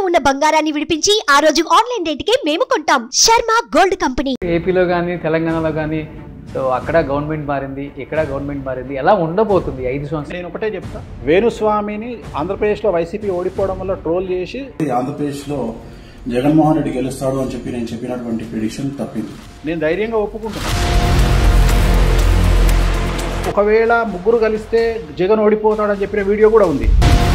ఉన్న బంగారాన్ని విడిపించి ఆ రోజు ఆన్లైన్ రేటుకే మేము కొంటాం శర్మ గోల్డ్ కంపెనీ ఏపీలో కానీ తెలంగాణలో కానీ సో అక్కడ గవర్నమెంట్ మారింది ఇక్కడ గవర్నమెంట్ మారింది ఎలా ఉండబోతుంది ఈ ఐదు సంవత్సరాలు నేను ఒకటే చెప్తా వేణుస్వామిని ఆంధ్రప్రదేశ్లో వైసీపీ ఓడిపోవడం వల్ల ట్రోల్ చేసి ఆంధ్రప్రదేశ్ లో జగన్మోహన్ రెడ్డి గెలుస్తాడు అని చెప్పి నేను చెప్పినటువంటి ప్రిడిక్షన్ తప్పింది నేను ధైర్యంగా ఒప్పుకుంటున్నాను ఒకవేళ ముగ్గురు కలిస్తే జగన్ ఓడిపోతాడని చెప్పిన వీడియో కూడా ఉంది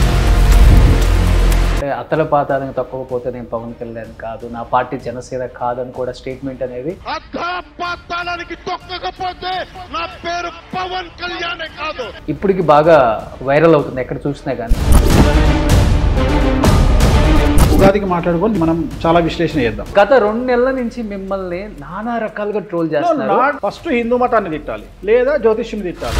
అంటే అత్తల పాతాలను తప్పకపోతే నేను పవన్ కళ్యాణ్ కాదు నా పార్టీ జనసేన కాదని కూడా స్టేట్మెంట్ అనేది అర్ధపాతాళానికి తొక్కకపోతే నా పేరు పవన్ కళ్యాణే కాదు ఇప్పటికి బాగా వైరల్ అవుతుంది ఎక్కడ చూసినా కానీ ఉగాదికి మాట్లాడుకొని మనం చాలా విశ్లేషణ చేద్దాం గత రెండు నెలల నుంచి మిమ్మల్ని నానా రకాలుగా ట్రోల్ చేస్తున్నారు ఫస్ట్ హిందూ మతాన్ని తిట్టాలి లేదా జ్యోతిష్యం తిట్టాలి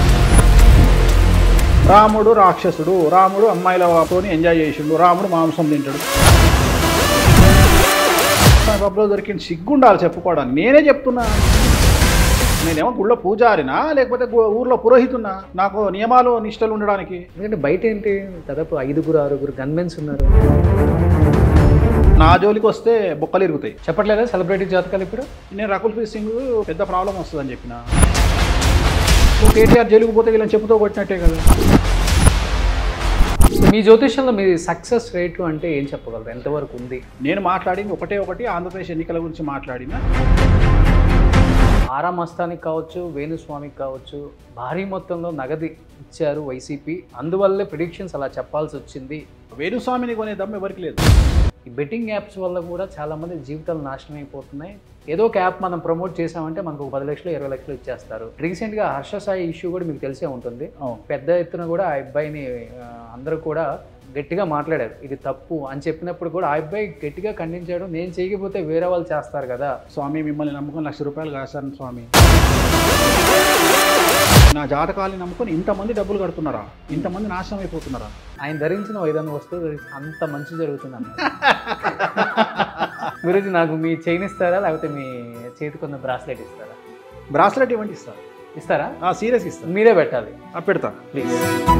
రాముడు రాక్షసుడు రాముడు అమ్మాయిలతోని ఎంజాయ్ చేసిండు రాముడు మాంసం తింటాడు పబ్లో దొరికిన సిగ్గుండాలి చెప్పుకోవడానికి నేనే చెప్తున్నా నేనేమో గుళ్ళో పూజారినా లేకపోతే గు- ఊర్లో పురోహితున్నా నాకు నియమాలు నిష్టలు ఉండడానికి ఎందుకంటే బయట ఏంటి దాదాపు ఐదుగురు ఆరుగురు గన్మెన్స్ ఉన్నారు నా జోలికి వస్తే బొక్కలు ఇరుగుతాయి చెప్పట్లేదా సెలబ్రిటీ జాతకాలు ఇప్పుడు నేను రకుల్ ప్రీత్ సింగ్ పెద్ద ప్రాబ్లం వస్తుందని చెప్పిన నువ్వు కేటీఆర్ జైలుకు పోతే వీళ్ళని చెప్పుతో కొట్టినట్టే కదా మీ జ్యోతిష్యంలో మీ సక్సెస్ రేటు అంటే ఏం చెప్పగలరు ఎంతవరకు ఉంది నేను మాట్లాడింది ఒకటే ఒకటి ఆంధ్రప్రదేశ్ ఎన్నికల గురించి మాట్లాడిన ఆరా మస్తానికి కావచ్చు వేణుస్వామికి కావచ్చు భారీ మొత్తంలో నగదు ఇచ్చారు వైసీపీ అందువల్లే ప్రిడిక్షన్స్ అలా చెప్పాల్సి వచ్చింది వేణుస్వామిని కొనే దమ్ము ఎవరికి లేదు ఈ బెట్టింగ్ యాప్స్ వల్ల కూడా చాలా మంది జీవితాలు నాశనం అయిపోతున్నాయి ఏదో ఒక యాప్ మనం ప్రమోట్ చేసామంటే మనకు ఒక పది లక్షలు ఇరవై లక్షలు ఇచ్చేస్తారు రీసెంట్గా హర్ష సాయి ఇష్యూ కూడా మీకు తెలిసే ఉంటుంది అవును. పెద్ద ఎత్తున కూడా ఆ అబ్బాయిని ఆ, అందరూ కూడా గట్టిగా మాట్లాడారు ఇది తప్పు అని చెప్పినప్పుడు కూడా ఆ అబ్బాయి గట్టిగా ఖండించాడు నేను చేయకపోతే వేరే వాళ్ళు చేస్తారు కదా స్వామి మిమ్మల్ని నమ్ముకొని లక్ష రూపాయలు కాశాను స్వామి నా జాతకాలని నమ్ముకొని ఇంతమంది డబ్బులు కడుతున్నారా ఇంతమంది నాశనం అయిపోతున్నారా ఆయన ధరించిన ఏదైనా వస్తువు ధరించి అంత మంచి జరుగుతుంది అన్న గురించి నాకు మీ చైన్ ఇస్తారా లేకపోతే మీ చేతికున్న బ్రాస్లెట్ ఇస్తారా బ్రాస్లెట్ ఇవ్వండి ఇస్తారు ఇస్తారా సీరియస్ ఇస్తారు మీరే పెట్టాలి ఆ, పెడతా please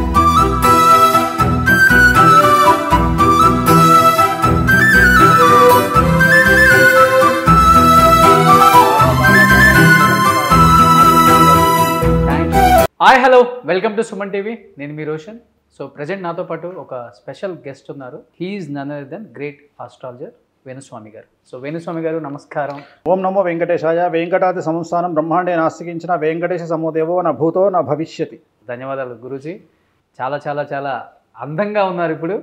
hi hello welcome to Suman TV నేను మీ రోషన్ సో ప్రజెంట్ నాతో పాటు ఒక స్పెషల్ గెస్ట్ ఉన్నారు he is none other than great astrologer Venuswamy garu so Venu Swamy గారు నమస్కారం ఓం నమో వెంకటేశాయ వెంకటాది సంస్థానం బ్రహ్మాండే నాస్తికించిన వెంకటేశ సమోదేవో నా భూతో నా భవిష్యతి ధన్యవాదాలు గురూజీ చాలా చాలా చాలా అందంగా ఉన్నారు ఇప్పుడు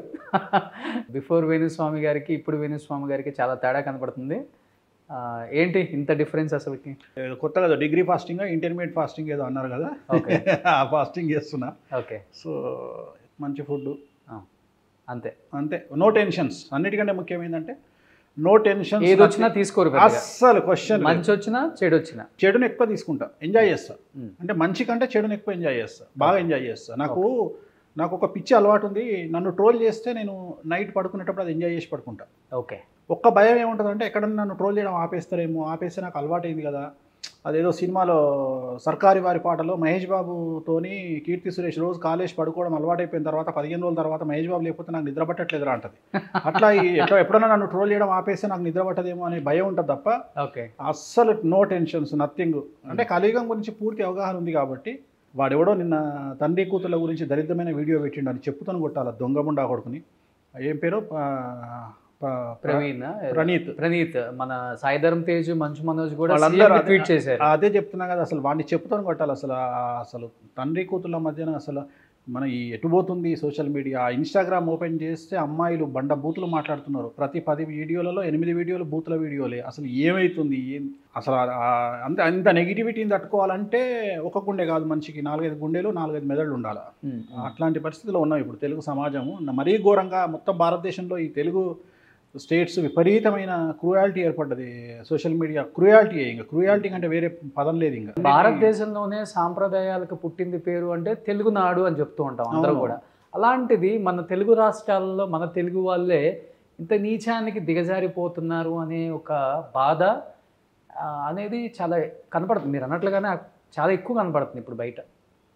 బిఫోర్ వేణుస్వామి గారికి ఇప్పుడు వేణుస్వామి గారికి చాలా తేడా కనపడుతుంది ఆ, ఏంటి ఇంత డిఫరెన్స్ అసలుకి ఏదో కొత్తగా ఏదో డిగ్రీ ఫాస్టింగ్ ఇంటర్మీడియట్ ఫాస్టింగ్ ఏదో అన్నారు కదా ఓకే ఆ ఫాస్టింగ్ చేస్తున్నా ఓకే సో మంచి ఫుడ్ ఆ, అంతే అంతే నో టెన్షన్స్ అన్నిటికంటే ముఖ్యం ఏంటంటే నో టెన్షన్ ఏది వచ్చినా తీసుకోరు పెద్దగా. అస్సలు క్వశ్చన్ మంచి వచ్చినా చెడు వచ్చినా చెడుని ఎక్కువ తీసుకుంటా ఎంజాయ్ చేస్తా మ్మ్. అంటే మంచి కంటే చెడుని ఎక్కువ ఎంజాయ్ చేస్తా బాగా ఎంజాయ్ చేస్తా నాకు నాకు ఒక పిచ్చి అలవాటు ఉంది నన్ను ట్రోల్ చేస్తే నేను నైట్ పడుకునేటప్పుడు అది ఎంజాయ్ చేసి పడుకుంటా ఓకే ఒక్క భయం ఏముంటుంది అంటే ఎక్కడన్నా నన్ను ట్రోల్ చేయడం ఆపేస్తారేమో ఆపేస్తే నాకు అలవాటైంది కదా అదేదో సినిమాలో సర్కారీ వారి పాటలో మహేష్ బాబుతోని కీర్తి సురేష్ రోజు కాలేజ్ పడుకోవడం అలవాటైపోయిన తర్వాత పదిహేను రోజుల తర్వాత మహేష్ బాబు లేకపోతే నాకు నిద్ర పట్టట్లేదురా అంటది అట్లా ఈ ఎట్లా ఎప్పుడన్నా నన్ను ట్రోల్ చేయడం ఆపేస్తే నాకు నిద్ర పట్టదేమో అనే భయం ఉంటుంది తప్ప ఓకే అస్సలు నో టెన్షన్స్ నథింగ్ అంటే కలియుగం గురించి పూర్తి అవగాహన ఉంది కాబట్టి వాడెవడో నిన్న తండ్రి కూతుర్ల గురించి దరిద్రమైన వీడియో పెట్టిండు అని చెప్పుతాను కొట్టాల దొంగముండా కొడుకుని ఏం పేరు ప- ప- ప్రవీణ్ ప్రణీత్ ప్రణీత్ మన సాయిధరం తేజ్ మంచు మనోజ్ కూడా వాళ్ళందరూ అదే- ట్వీట్ చేశారు అదే చెప్తున్నా కదా అసలు వాడిని చెప్తాను కొట్టాలి అసలు ఆ- అసలు తండ్రి కూతుర్ల మధ్యన అసలు మన ఈ ఎటుపోతుంది సోషల్ మీడియా ఇన్స్టాగ్రామ్ ఓపెన్ చేస్తే అమ్మాయిలు బండ బూతులు మాట్లాడుతున్నారు ప్రతి పది వీడియోలలో ఎనిమిది వీడియోలు బూతుల వీడియోలే అసలు ఏమవుతుంది ఏం అసలు ఆ- ఆ- అంత అంత నెగిటివిటీని తట్టుకోవాలంటే ఒక గుండె కాదు మనిషికి నాలుగైదు గుండెలు నాలుగైదు మెదళ్ళు ఉండాలి ఉమ్, అట్లాంటి పరిస్థితిలో ఉన్నాం ఇప్పుడు తెలుగు సమాజము మరీ ఘోరంగా మొత్తం భారతదేశంలో ఈ తెలుగు స్టేట్స్ విపరీతమైన క్రూయాలిటీ ఏర్పడ్డది సోషల్ మీడియా క్రూయాలిటీ ఇంకా క్రూయాలిటీ అంటే వేరే పదం లేదు ఇంకా భారతదేశంలోనే సాంప్రదాయాలకు పుట్టింది పేరు అంటే తెలుగునాడు అని చెప్తూ ఉంటాం అందరూ అవును. కూడా అలాంటిది మన తెలుగు రాష్ట్రాల్లో మన తెలుగు వాళ్ళే ఇంత నీచానికి దిగజారిపోతున్నారు అనే ఒక బాధ ఆ, అనేది చాలా కనపడుతుంది మీరు అన్నట్లుగానే చాలా ఎక్కువ కనపడుతుంది ఇప్పుడు బయట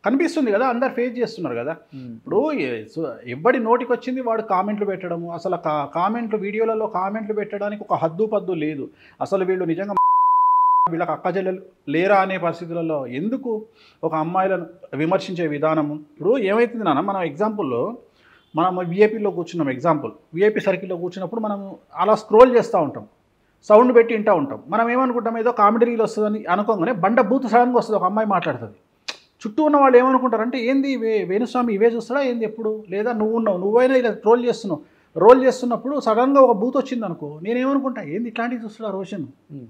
కనిపిస్తుంది కదా అందరు ఫేస్ చేస్తున్నారు కదా ఇప్పుడు ఏ- సో ఎవ్వడి నోటికి వచ్చింది వాడు కామెంట్లు పెట్టడము అసలు కా- కామెంట్లు వీడియోలలో కామెంట్లు పెట్టడానికి ఒక హద్దు పద్దు లేదు అసలు వీళ్ళు నిజంగా వీళ్ళకి అక్క చెల్లెలు లేరా అనే పరిస్థితులలో ఎందుకు ఒక అమ్మాయిలను విమర్శించే విధానము ఇప్పుడు ఏమవుతుంది నాన్న మనం ఎగ్జాంపుల్లో మనం విఐపీలో కూర్చున్నాం ఎగ్జాంపుల్ విఐపీ సర్కిల్లో కూర్చున్నప్పుడు మనం అలా స్క్రోల్ చేస్తూ ఉంటాం సౌండ్ పెట్టి వింటూ ఉంటాం మనం ఏమనుకుంటాం ఏదో కామెడీ రీల్ వస్తుందని అనుకోగానే బండ బూత్ సడన్గా వస్తుంది ఒక అమ్మాయి మాట్లాడుతుంది చుట్టూ ఉన్న వాళ్ళు ఏమనుకుంటారంటే ఏంది వే వేణుస్వామి ఇవే చూస్తాడా ఏంది ఎప్పుడు లేదా నువ్వు ఉన్నావు నువ్వైనా ఇలా ట్రోల్ చేస్తున్నావు రోల్ చేస్తున్నప్పుడు సడన్గా ఒక బూత్ వచ్చింది అనుకో నేనేమనుకుంటా ఏంది ఇట్లాంటివి చూస్తున్నా రోషన్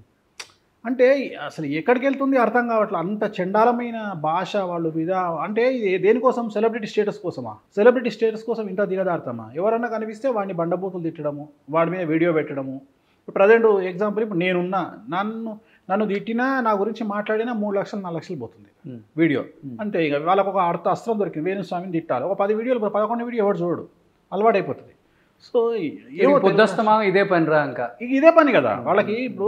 అంటే అసలు ఎక్కడికి వెళ్తుంది అర్థం కావట్లేదు అంత చండాలమైన భాష వాళ్ళు మీద అంటే ఇది దేనికోసం సెలబ్రిటీ స్టేటస్ కోసమా సెలబ్రిటీ స్టేటస్ కోసం ఇంత దిగదారుతామా ఎవరన్నా కనిపిస్తే వాడిని బండబూతులు తిట్టడము వాడి మీద వీడియో పెట్టడము ఇప్పుడు ప్రజెంట్ ఎగ్జాంపుల్ ఇప్పుడు నేనున్నా నన్ను నన్ను తిట్టినా నా గురించి మాట్లాడినా మూడు లక్షలు నాలుగు లక్షలు పోతుంది వీడియో అంతే ఇక వాళ్ళకు ఒక అర్థ అస్త్రం దొరికింది వేణుస్వామిని తిట్టాలి ఒక పది వీడియోలు పదకొండు వీడియో ఎవరు చూడడు అలవాటైపోతుంది సో ఏమో తెలియదు. పొద్దుస్తమా ఇదే పని రా ఇంకా ఇక ఇదే పని కదా వాళ్ళకి ఇప్పుడు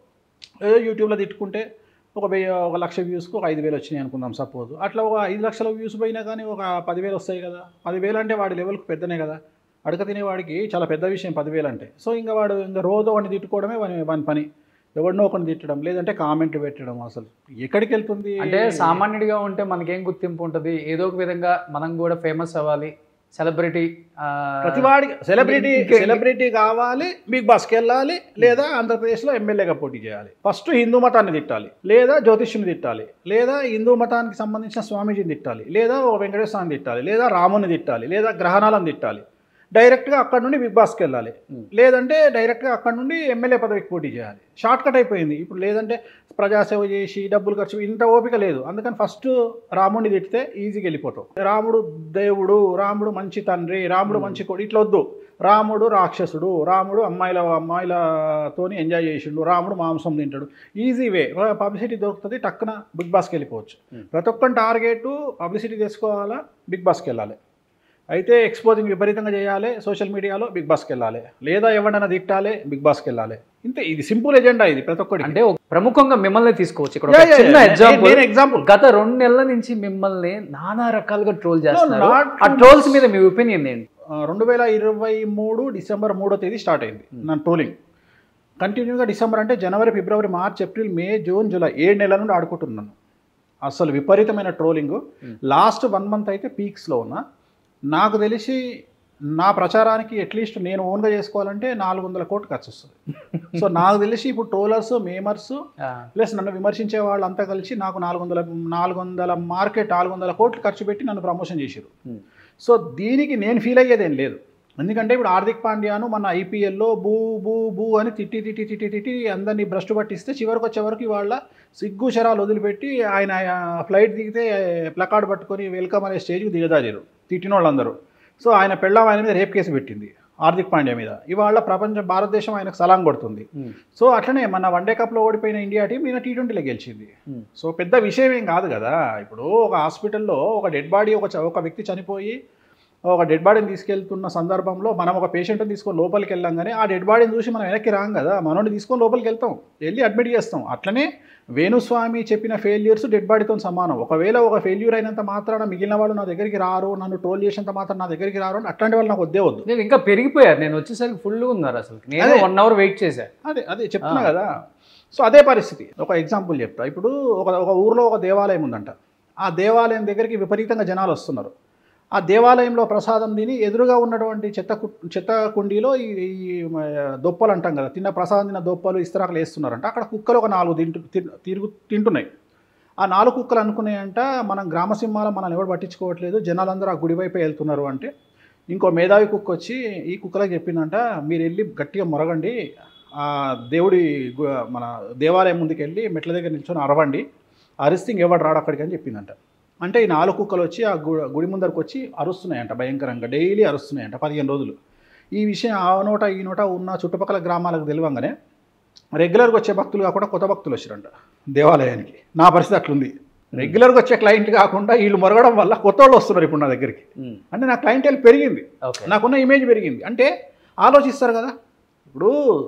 ఏదో యూట్యూబ్లో తిట్టుకుంటే ఒక వెయ్యి ఒక లక్ష వ్యూస్కి ఒక ఐదు వేలు వచ్చినాయి అనుకుందాం సపోజ్ అట్లా ఒక ఐదు లక్షల వ్యూస్ పోయినా కానీ ఒక పదివేలు వస్తాయి కదా పదివేలు అంటే వాడి లెవెల్కి పెద్దనే కదా అడక తినేవాడికి చాలా పెద్ద విషయం పదివేలు అంటే సో ఇంకా వాడు ఇంకా రోజు వాడిని తిట్టుకోవడమే వాని వాని పని ఎవరినో ఒకరిని తిట్టడం లేదంటే కామెంట్లు పెట్టడం అసలు ఎక్కడికి వెళ్తుంది అంటే సామాన్యుడిగా ఉంటే మనకేం గుర్తింపు ఉంటుంది ఏదో ఒక విధంగా మనం కూడా ఫేమస్ అవ్వాలి సెలబ్రిటీ ప్రతి వాడికి సెలబ్రిటీ ఇంకా- సెలబ్రిటీ కావాలి బిగ్ బాస్కి వెళ్ళాలి లేదా ఆంధ్రప్రదేశ్లో ఎమ్మెల్యేగా పోటీ చేయాలి ఫస్ట్ హిందూ మతాన్ని తిట్టాలి లేదా జ్యోతిష్యుని తిట్టాలి లేదా హిందూ మతానికి సంబంధించిన స్వామీజీని తిట్టాలి లేదా ఒక వెంకటేశ్వర స్వామిని తిట్టాలి లేదా రాముని తిట్టాలి లేదా గ్రహణాలను తిట్టాలి డైరెక్ట్గా అక్కడ నుండి బిగ్ బాస్కి వెళ్ళాలి లేదంటే డైరెక్ట్గా అక్కడ నుండి ఎమ్మెల్యే పదవికి పోటీ చేయాలి షార్ట్ కట్ అయిపోయింది ఇప్పుడు లేదంటే ప్రజాసేవ చేసి డబ్బులు ఖర్చు ఇంత ఓపిక లేదు అందుకని ఫస్ట్ రాముడిని తిడితే ఈజీగా వెళ్ళిపోతావు రాముడు దేవుడు రాముడు మంచి తండ్రి రాముడు మంచి కొడు ఇట్లా వద్దు రాముడు రాక్షసుడు రాముడు అమ్మాయిల అమ్మాయిలతోని ఎంజాయ్ చేసిండు రాముడు మాంసం తింటాడు ఈజీ వే పబ్లిసిటీ దొరుకుతుంది టక్కున బిగ్ బాస్కి వెళ్ళిపోవచ్చు ప్రతి ఒక్కరి టార్గెట్ పబ్లిసిటీ తెచ్చుకోవాలా బిగ్ బాస్కి వెళ్ళాలి అయితే ఎక్స్పోజింగ్ విపరీతంగా చేయాలి సోషల్ మీడియాలో బిగ్ బాస్కి వెళ్ళాలి లేదా ఎవరైనా తిట్టాలి బిగ్ బాస్కి వెళ్ళాలి ఇంతే ఇది సింపుల్ ఎజెండా ఇది ప్రతి ఒక్కటి అంటే ఒక ప్రముఖంగా మిమ్మల్ని తీసుకోవచ్చు ఇక్కడ ఒక చిన్న ఎగ్జాంపుల్ ఎగ్జాంపుల్ గత రెండు నెలల నుంచి మిమ్మల్ని నానా రకాలుగా ట్రోల్ చేస్తున్నారు not ఆ ట్రోల్స్ మీద మీ ఒపీనియన్ ఏంటి రెండు వేల ఇరవై మూడు డిసెంబర్ మూడో తేదీ స్టార్ట్ అయింది నా ట్రోలింగ్ కంటిన్యూగా డిసెంబర్ అంటే జనవరి ఫిబ్రవరి March April May June July ఏడు నెలల నుండి ఆడుకుంటున్నాను అసలు విపరీతమైన ట్రోలింగ్ లాస్ట్ వన్ మంత్ అయితే పీక్స్లో ఉన్నా నాకు తెలిసి నా ప్రచారానికి అట్లీస్ట్ నేను ఓన్గా చేసుకోవాలంటే నాలుగు వందల కోట్లు ఖర్చు వస్తుంది సో నాకు తెలిసి ఇప్పుడు ట్రోలర్స్ మేమర్స్ ప్లస్ నన్ను విమర్శించే వాళ్ళంతా కలిసి నాకు నాలుగు వందల నాలుగు వందల మార్కెట్ నాలుగు వందల కోట్లు ఖర్చు పెట్టి నన్ను ప్రమోషన్ చేశారు సో దీనికి నేను ఫీల్ అయ్యేదేం లేదు ఎందుకంటే ఇప్పుడు హార్దిక్ పాండ్యాను మన ఐపీఎల్లో బూ బూ బూ అని తిట్టి తిట్టి తిట్టి తిట్టి అందరినీ భ్రష్టు పట్టిస్తే చివరికి వచ్చే వరకు వాళ్ళ సిగ్గు శరాలు వదిలిపెట్టి ఆయన ఫ్లైట్ దిగితే ప్లకార్డ్ పట్టుకొని వెల్కమ్ అనే స్టేజ్కి దిగదారారు తిట్టిన వాళ్ళందరూ సో ఆయన పెళ్ళం ఆయన మీద రేప్ కేసు పెట్టింది హార్దిక్ పాండ్యా మీద ఇవాళ ప్రపంచ భారతదేశం ఆయనకు సలాం కొడుతుంది సో అట్లనే మన వన్డే కప్లో ఓడిపోయిన ఇండియా టీం నిన్న టీ ట్వంటీలో గెలిచింది సో పెద్ద విషయం ఏం కాదు కదా ఇప్పుడు ఒక హాస్పిటల్లో ఒక డెడ్ బాడీ ఒక చ- ఒక వ్యక్తి చనిపోయి ఒక డెడ్ బాడీని తీసుకెళ్తున్న సందర్భంలో మనం ఒక పేషెంట్ని తీసుకొని లోపలికి వెళ్ళంగానే ఆ డెడ్ బాడీని చూసి మనం వెనక్కి రాం కదా మనోడిని తీసుకొని లోపలికి వెళ్తాం వెళ్ళి అడ్మిట్ చేస్తాం అట్లనే వేణుస్వామి చెప్పిన ఫెయిల్యూర్స్ డెడ్ బాడీతో సమానం ఒకవేళ ఒక ఫెయిల్యూర్ అయినంత మాత్రాన మిగిలిన వాళ్ళు నా దగ్గరికి రారు నన్ను ట్రోల్ చేసినంత మాత్రం నా దగ్గరికి రారు అని అట్లాంటి వాళ్ళు నాకు వద్దే వద్దు నేను ఇంకా పెరిగిపోయారు నేను వచ్చేసరికి ఫుల్గా ఉన్నారు అసలు నేను అదే. వన్ అవర్ వెయిట్ చేశా అదే అదే చెప్తున్నా కదా సో అదే పరిస్థితి ఒక ఎగ్జాంపుల్ చెప్తా ఇప్పుడు ఒక ఒక ఊర్లో ఒక దేవాలయం ఉందంట ఆ దేవాలయం దగ్గరికి విపరీతంగా జనాలు వస్తున్నారు ఆ దేవాలయంలో ప్రసాదం తిని ఎదురుగా ఉన్నటువంటి చెత్త కు చెత్త కుండీలో ఈ ఈ మ, దొప్పలు అంటాం కదా తిన్న ప్రసాదం తిన్న దొప్పలు ఇస్తరాకులు వేస్తున్నారంట అక్కడ కుక్కలు ఒక నాలుగు తింటు తి- తిరుగు తింటున్నాయి ఆ నాలుగు కుక్కలు అనుకున్నాయంట మనం గ్రామసింహాల మనల్ని ఎవరు పట్టించుకోవట్లేదు జనాలందరూ ఆ గుడి వైపే వెళ్తున్నారు అంటే ఇంకో మేధావి కుక్క వచ్చి ఈ కుక్కలకు చెప్పిందంట మీరు వెళ్ళి గట్టిగా మొరగండి ఆ దేవుడి గు- మన దేవాలయం ముందుకు వెళ్ళి మెట్ల దగ్గర నిల్చొని అరవండి అరిస్తే ఎవడు రాడు అక్కడికి అని చెప్పిందంట అంటే ఈ నాలుగు కుక్కలు వచ్చి ఆ గు గుడి ముందరకు వచ్చి అరుస్తున్నాయంట భయంకరంగా డైలీ అరుస్తున్నాయంట పదిహేను రోజులు ఈ విషయం ఆ నోట ఈ నోట ఉన్న చుట్టుపక్కల గ్రామాలకు తెలియంగానే రెగ్యులర్గా వచ్చే భక్తులు కాకుండా కొత్త భక్తులు వచ్చారంట దేవాలయానికి నా పరిస్థితి అట్లుంది రెగ్యులర్గా వచ్చే క్లయింట్ కాకుండా వీళ్ళు మొరగడం వల్ల కొత్త వాళ్ళు వస్తున్నారు ఇప్పుడు నా దగ్గరికి అంటే నా క్లయింటెల్ పెరిగింది ఓకే నాకున్న ఇమేజ్ పెరిగింది అంటే ఆలోచిస్తారు కదా ఇప్పుడు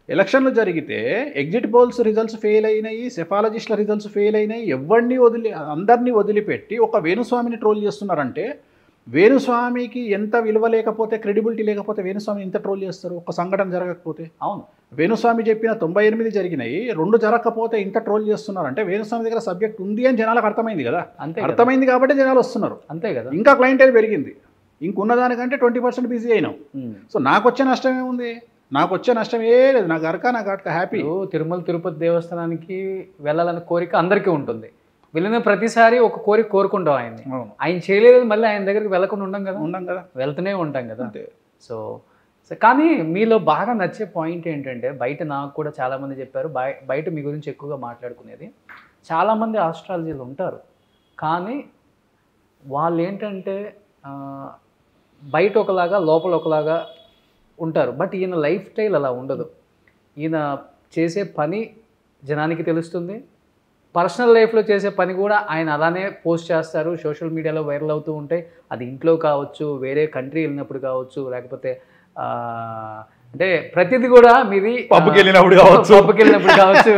ఎలక్షన్లు జరిగితే ఎగ్జిట్ పోల్స్ రిజల్ట్స్ ఫెయిల్ అయినాయి సెఫాలజిస్ట్ల రిజల్ట్స్ ఫెయిల్ అయినాయి ఎవరిని వదిలి అందరినీ వదిలిపెట్టి ఒక వేణుస్వామిని ట్రోల్ చేస్తున్నారంటే వేణుస్వామికి ఎంత విలువ లేకపోతే క్రెడిబిలిటీ లేకపోతే వేణుస్వామిని ఎంత ట్రోల్ చేస్తారు ఒక సంఘటన జరగకపోతే అవును వేణుస్వామి చెప్పిన తొంభై ఎనిమిది జరిగినాయి రెండు జరగకపోతే ఇంత ట్రోల్ చేస్తున్నారంటే వేణుస్వామి దగ్గర సబ్జెక్ట్ ఉంది అని జనాలకు అర్థమైంది కదా అంతే కదా అర్థమైంది కాబట్టి జనాలు వస్తున్నారు అంతే కదా ఇంకా క్లయింటేజ్ పెరిగింది ఇంకున్న దానికంటే ట్వంటీ పర్సెంట్ బిజీ అయినాం ఉమ్. సో నాకు వచ్చే నష్టం ఏముంది నాకు వచ్చే నష్టం ఏ లేదు నాకు గరక నాకు అట్క హ్యాపీ ఇప్పుడు తిరుమల తిరుపతి దేవస్థానానికి వెళ్ళాలనే కోరిక అందరికీ ఉంటుంది వెళ్ళిన ప్రతిసారి ఒక కోరిక కోరుకుంటాం ఆయన్ని అవును ఆయన చేయలేదు మళ్ళీ ఆయన దగ్గరికి వెళ్ళకుండా ఉండం కదా ఉన్నాం కదా వెళ్తూనే ఉంటాం కదా అంతే సో సో కానీ మీలో బాగా నచ్చే పాయింట్ ఏంటంటే బయట నాకు కూడా చాలామంది చెప్పారు బయ బయట మీ గురించి ఎక్కువగా మాట్లాడుకునేది చాలామంది ఆస్ట్రాలజీలు ఉంటారు కానీ వాళ్ళు ఏంటంటే ఆ, బయట ఒకలాగా లోపల ఒకలాగా ఉంటారు బట్ ఈయన లైఫ్ స్టైల్ అలా ఉండదు ఈయన చేసే పని జనానికి తెలుస్తుంది పర్సనల్ లైఫ్లో చేసే పని కూడా ఆయన అలానే పోస్ట్ చేస్తారు సోషల్ మీడియాలో వైరల్ అవుతూ ఉంటాయి అది ఇంట్లో కావచ్చు వేరే కంట్రీ వెళ్ళినప్పుడు కావచ్చు లేకపోతే ఆ, అంటే ప్రతిదీ కూడా మీది పబ్కి వెళ్ళినప్పుడు కావచ్చు. పబ్కి వెళ్ళినప్పుడు కావచ్చు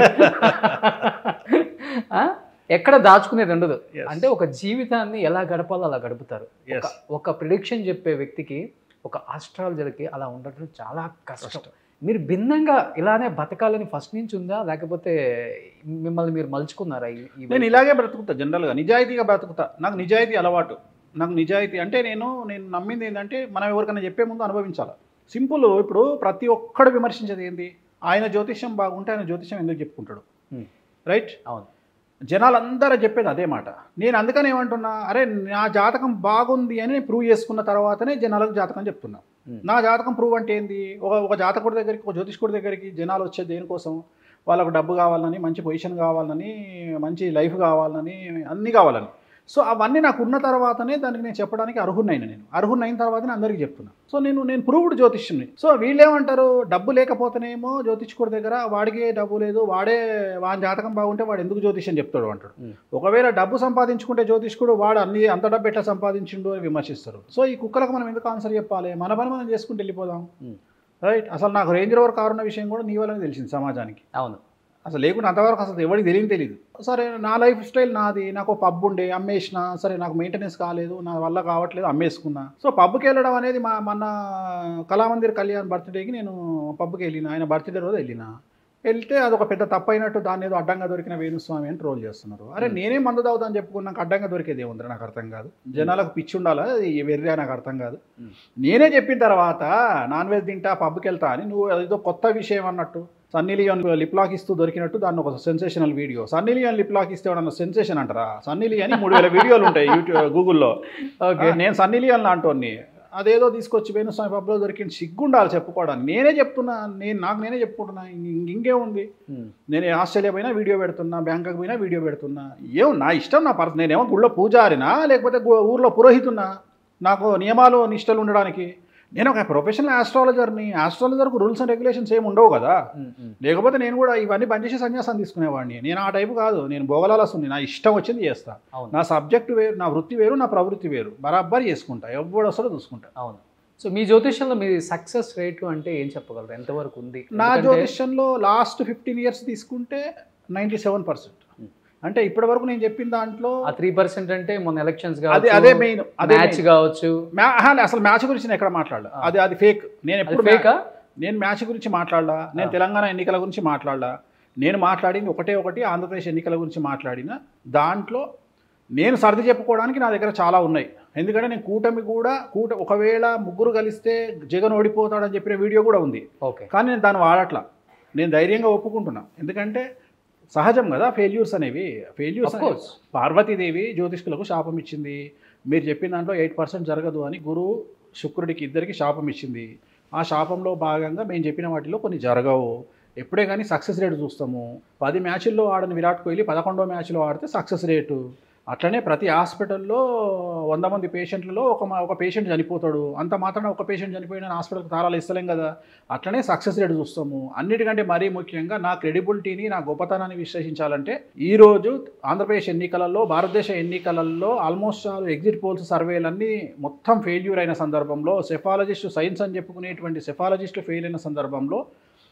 ఆ, ఎక్కడ దాచుకునేది ఉండదు Yes. అంటే ఒక జీవితాన్ని ఎలా గడపాలో అలా గడుపుతారు Yes. ఒక- ఒక ప్రిడిక్షన్ చెప్పే వ్యక్తికి ఒక ఆస్ట్రాలజర్కి అలా ఉండటం చాలా కష్టం మీరు భిన్నంగా ఇలానే బతకాలని ఫస్ట్ నుంచి ఉందా లేకపోతే మిమ్మల్ని మీరు మలుచుకున్నారా ఈ- ఈ నేను ఇలాగే బ్రతుకుతా జనరల్గా నిజాయితీగా బ్రతుకుతా నాకు నిజాయితీ అలవాటు నాకు నిజాయితీ అంటే నేను నేను నమ్మింది ఏంటంటే మనం ఎవరికైనా చెప్పే ముందు అనుభవించాలి సింపుల్ ఇప్పుడు ప్రతి ఒక్కడు విమర్శించేది ఏంది ఆయన జ్యోతిష్యం బాగుంటే ఆయన జ్యోతిష్యం ఎందుకు చెప్పుకుంటాడు Hmm. రైట్ అవును జనాలందరూ చెప్పేది అదే మాట నేను అందుకని ఏమంటున్నా అరే నా జాతకం బాగుంది అని ప్రూవ్ చేసుకున్న తర్వాతనే జనాలకు జాతకం చెప్తున్నా Hmm. నా జాతకం ప్రూవ్ అంటే ఏంది ఒక ఒక జాతకుడి దగ్గరికి ఒక జ్యోతిష్కుడి దగ్గరికి జనాలు వచ్చే దేనికోసం వాళ్ళకు డబ్బు కావాలని మంచి పొజిషన్ కావాలని మంచి లైఫ్ కావాలని అన్నీ కావాలని సో అవన్నీ నాకు ఉన్న తర్వాతనే దానికి నేను చెప్పడానికి అర్హున్నైన నేను అర్హున్నైన తర్వాతనే అందరికీ చెప్తున్నా సో నేను నేను ప్రూవ్డ్ జ్యోతిష్యుని సో వీళ్ళేమంటారు డబ్బు లేకపోతేనేమో జ్యోతిష్కుడి దగ్గర వాడికి డబ్బు లేదు వాడే వాని జాతకం బాగుంటే వాడు ఎందుకు జ్యోతిష్యం చెప్తాడు అంటాడు Hmm. ఒకవేళ డబ్బు సంపాదించుకుంటే జ్యోతిష్కుడు వాడు అన్ని అంత డబ్బు ఎట్లా సంపాదించిండు అని విమర్శిస్తారు సో ఈ కుక్కలకు మనం ఎందుకు ఆన్సర్ చెప్పాలి మన పని మనం చేసుకుంటూ వెళ్ళిపోదాం Hmm. రైట్ అసలు నాకు రేంజ్ రోవర్ కారు ఉన్న విషయం కూడా నీ వల్లనే తెలిసింది సమాజానికి అవును అసలు లేకుండా అంతవరకు అసలు ఎవరికి తెలియని తెలియదు సరే నా లైఫ్ స్టైల్ నాది నాకు ఒక పబ్ ఉండే అమ్మేసిన సరే నాకు మెయింటెనెన్స్ కాలేదు నా వల్ల కావట్లేదు అమ్మేసుకున్నా సో పబ్కి వెళ్ళడం అనేది మా మన కళామందిర్ కళ్యాణ్ బర్త్డేకి నేను పబ్కి వెళ్ళిన ఆయన బర్త్డే రోజు వెళ్ళిన వెళ్తే అదొక పెద్ద తప్పు అయినట్టు దాన్ని ఏదో అడ్డంగా దొరికిన వేణుస్వామి అని ట్రోల్ చేస్తున్నారు అరే నేనే మందు తాగుతాను చెప్పుకున్నాక అడ్డంగా దొరికేది ఏముంది నాకు అర్థం కాదు జనాలకు పిచ్చి ఉండాలా ఈ వెర్రా నాకు అర్థం కాదు నేనే చెప్పిన తర్వాత నాన్ వెజ్ తింటా పబ్కి వెళ్తా అని నువ్వు ఏదో కొత్త విషయం అన్నట్టు సన్నీ లియోన్ లిప్ లాక్ ఇస్తూ దొరికినట్టు దాన్ని ఒక sensational video Sunny Leone lip lock ఇస్తే ఏమన్నా సెన్సేషన్ అంటారా సన్నీ లియోన్ మూడు వేల వీడియోలు ఉంటాయి యూట్యూబ్ గూగుల్లో ఓకే ఆ, నేను సన్నీ లియోన్ లాంటోని అదేదో తీసుకొచ్చి వేణుస్వామి పబ్లో దొరికిన సిగ్గుండాలి చెప్పుకోవడానికి నేనే చెప్తున్నా నేను నాకు నేనే చెప్పుకుంటున్నా ఇంక- ఇంకేముంది నేను ఆస్ట్రేలియా పోయినా వీడియో పెడుతున్నా బ్యాంకాక్ పోయినా వీడియో పెడుతున్నా ఏం నా ఇష్టం నా పర్సన్ నేనేమో గుళ్ళో పూజారినా లేకపోతే గు- ఊర్లో పురోహితున్నా నాకు నియమాలు నిష్టలు ఉండడానికి నేను ఒక ప్రొఫెషనల్ ఆస్ట్రాలజర్ని ఆస్ట్రాలజర్కు రూల్స్ అండ్ రెగ్యులేషన్స్ ఏమి ఉండవు కదా లేకపోతే నేను కూడా ఇవన్నీ బంద్ చేసి సన్యాసం తీసుకునేవాడిని నేను ఆ టైపు కాదు నేను భోగలాలస్తుంది నా ఇష్టం వచ్చింది చేస్తా అవును నా సబ్జెక్ట్ వేరు నా వృత్తి వేరు నా ప్రవృత్తి వేరు బరాబర్ చేసుకుంటా ఎవడు వస్తాడో చూసుకుంటా అవును సో మీ జ్యోతిష్యంలో మీ సక్సెస్ రేటు అంటే ఏం చెప్పగలరు ఎంతవరకు ఉంది నా ఎందుకంటే- జ్యోతిష్యంలో లాస్ట్ ఫిఫ్టీన్ ఇయర్స్ తీసుకుంటే నైంటీ సెవెన్ పర్సెంట్ అంటే ఇప్పటి వరకు నేను చెప్పిన దాంట్లో ఆ త్రీ పర్సెంట్ అంటే మొన్న ఎలక్షన్స్ అదే అదే మెయిన్ అదే మ్యాచ్ main. కావచ్చు మ్యా- ఆహా, అసలు మ్యాచ్ గురించి నేను ఎక్కడ మాట్లాడలా ఆ. అది అది ఫేక్ నేను అది ఎప్పుడు ఫేకా నేను మ్యాచ్ గురించి మాట్లాడలా నేను ఆ. తెలంగాణ ఎన్నికల గురించి మాట్లాడలా నేను మాట్లాడింది ఒకటే ఒకటి ఆంధ్రప్రదేశ్ ఎన్నికల గురించి మాట్లాడిన దాంట్లో నేను సర్ది చెప్పుకోవడానికి నా దగ్గర చాలా ఉన్నాయి ఎందుకంటే నేను కూటమి కూడా కూట ఒకవేళ ముగ్గురు కలిస్తే జగన్ ఓడిపోతాడని చెప్పిన వీడియో కూడా ఉంది ఓకే కానీ నేను దాన్ని వాడట్లా నేను ధైర్యంగా ఒప్పుకుంటున్నా ఎందుకంటే సహజం కదా ఫెయిల్యూర్స్ అనేవి ఫెయిల్యూర్స్ Of course. పార్వతీదేవి జ్యోతిష్కులకు శాపం ఇచ్చింది మీరు చెప్పిన దాంట్లో ఎయిట్ పర్సెంట్ జరగదు అని గురువు శుక్రుడికి ఇద్దరికి శాపం ఇచ్చింది ఆ శాపంలో భాగంగా మేము చెప్పిన వాటిలో కొన్ని జరగవు ఎప్పుడే కానీ సక్సెస్ రేటు చూస్తాము పది మ్యాచ్ల్లో ఆడని విరాట్ కోహ్లీ పదకొండో మ్యాచ్లో ఆడితే సక్సెస్ రేటు అట్లనే ప్రతి హాస్పిటల్లో వంద మంది పేషెంట్లలో ఒక మా- ఒక పేషెంట్ చనిపోతాడు అంత మాత్రాన ఒక పేషెంట్ చనిపోయిన హాస్పిటల్కి తాళాలు ఇస్తలేం కదా అట్లనే సక్సెస్ రేట్ చూస్తాము అన్నిటికంటే మరీ ముఖ్యంగా నా క్రెడిబిలిటీని నా గొప్పతనాన్ని విశ్లేషించాలంటే ఈరోజు ఆంధ్రప్రదేశ్ ఎన్నికలలో భారతదేశ ఎన్నికలలో ఆల్మోస్ట్ ఆల్ ఎగ్జిట్ పోల్స్ సర్వేలన్నీ మొత్తం ఫెయిల్యూర్ అయిన సందర్భంలో సెఫాలజిస్ట్ సైన్స్ అని చెప్పుకునేటువంటి సెఫాలజిస్టులు ఫెయిల్ అయిన సందర్భంలో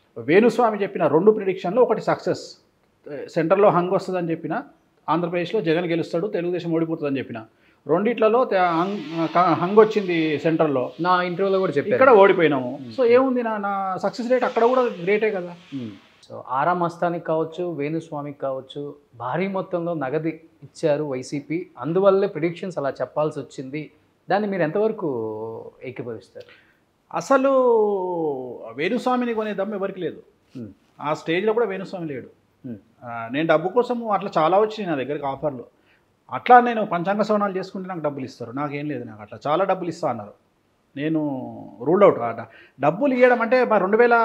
వేణుస్వామి చెప్పిన రెండు ప్రిడిక్షన్లో ఒకటి సక్సెస్ సెంటర్లో హంగ్ వస్తుందని చెప్పిన ఆంధ్రప్రదేశ్లో జగన్ గెలుస్తాడు తెలుగుదేశం ఓడిపోతుందని చెప్పిన రెండిట్లలో తె- హంగ్ క- హంగ్ వచ్చింది సెంటర్లో నా ఇంటర్వ్యూలో కూడా చెప్పారు ఇక్కడ ఓడిపోయినాము సో ఏముంది నా నా సక్సెస్ రేట్ అక్కడ కూడా గ్రేటే కదా సో ఆరా మస్తానికి కావచ్చు వేణుస్వామికి కావచ్చు భారీ మొత్తంలో నగదు ఇచ్చారు వైసీపీ అందువల్లే ప్రిడిక్షన్స్ అలా చెప్పాల్సి వచ్చింది దాన్ని మీరు ఎంతవరకు ఏకీభవిస్తారు అసలు వేణుస్వామిని కొనే దమ్ము ఎవరికి లేదు Hmm. ఆ స్టేజ్లో కూడా వేణుస్వామి లేడు Hmm. ఆ, నేను డబ్బు కోసం అట్లా చాలా వచ్చినాయి నా దగ్గరికి ఆఫర్లు అట్లా నేను పంచాంగ శ్రవణాలు చేసుకుంటే నాకు డబ్బులు ఇస్తారు నాకేం లేదు నాకు అట్లా చాలా డబ్బులు ఇస్తా అన్నారు నేను రూల్ అవుట్ ఆ డ- డబ్బులు ఇవ్వడం అంటే మా రెండు వేల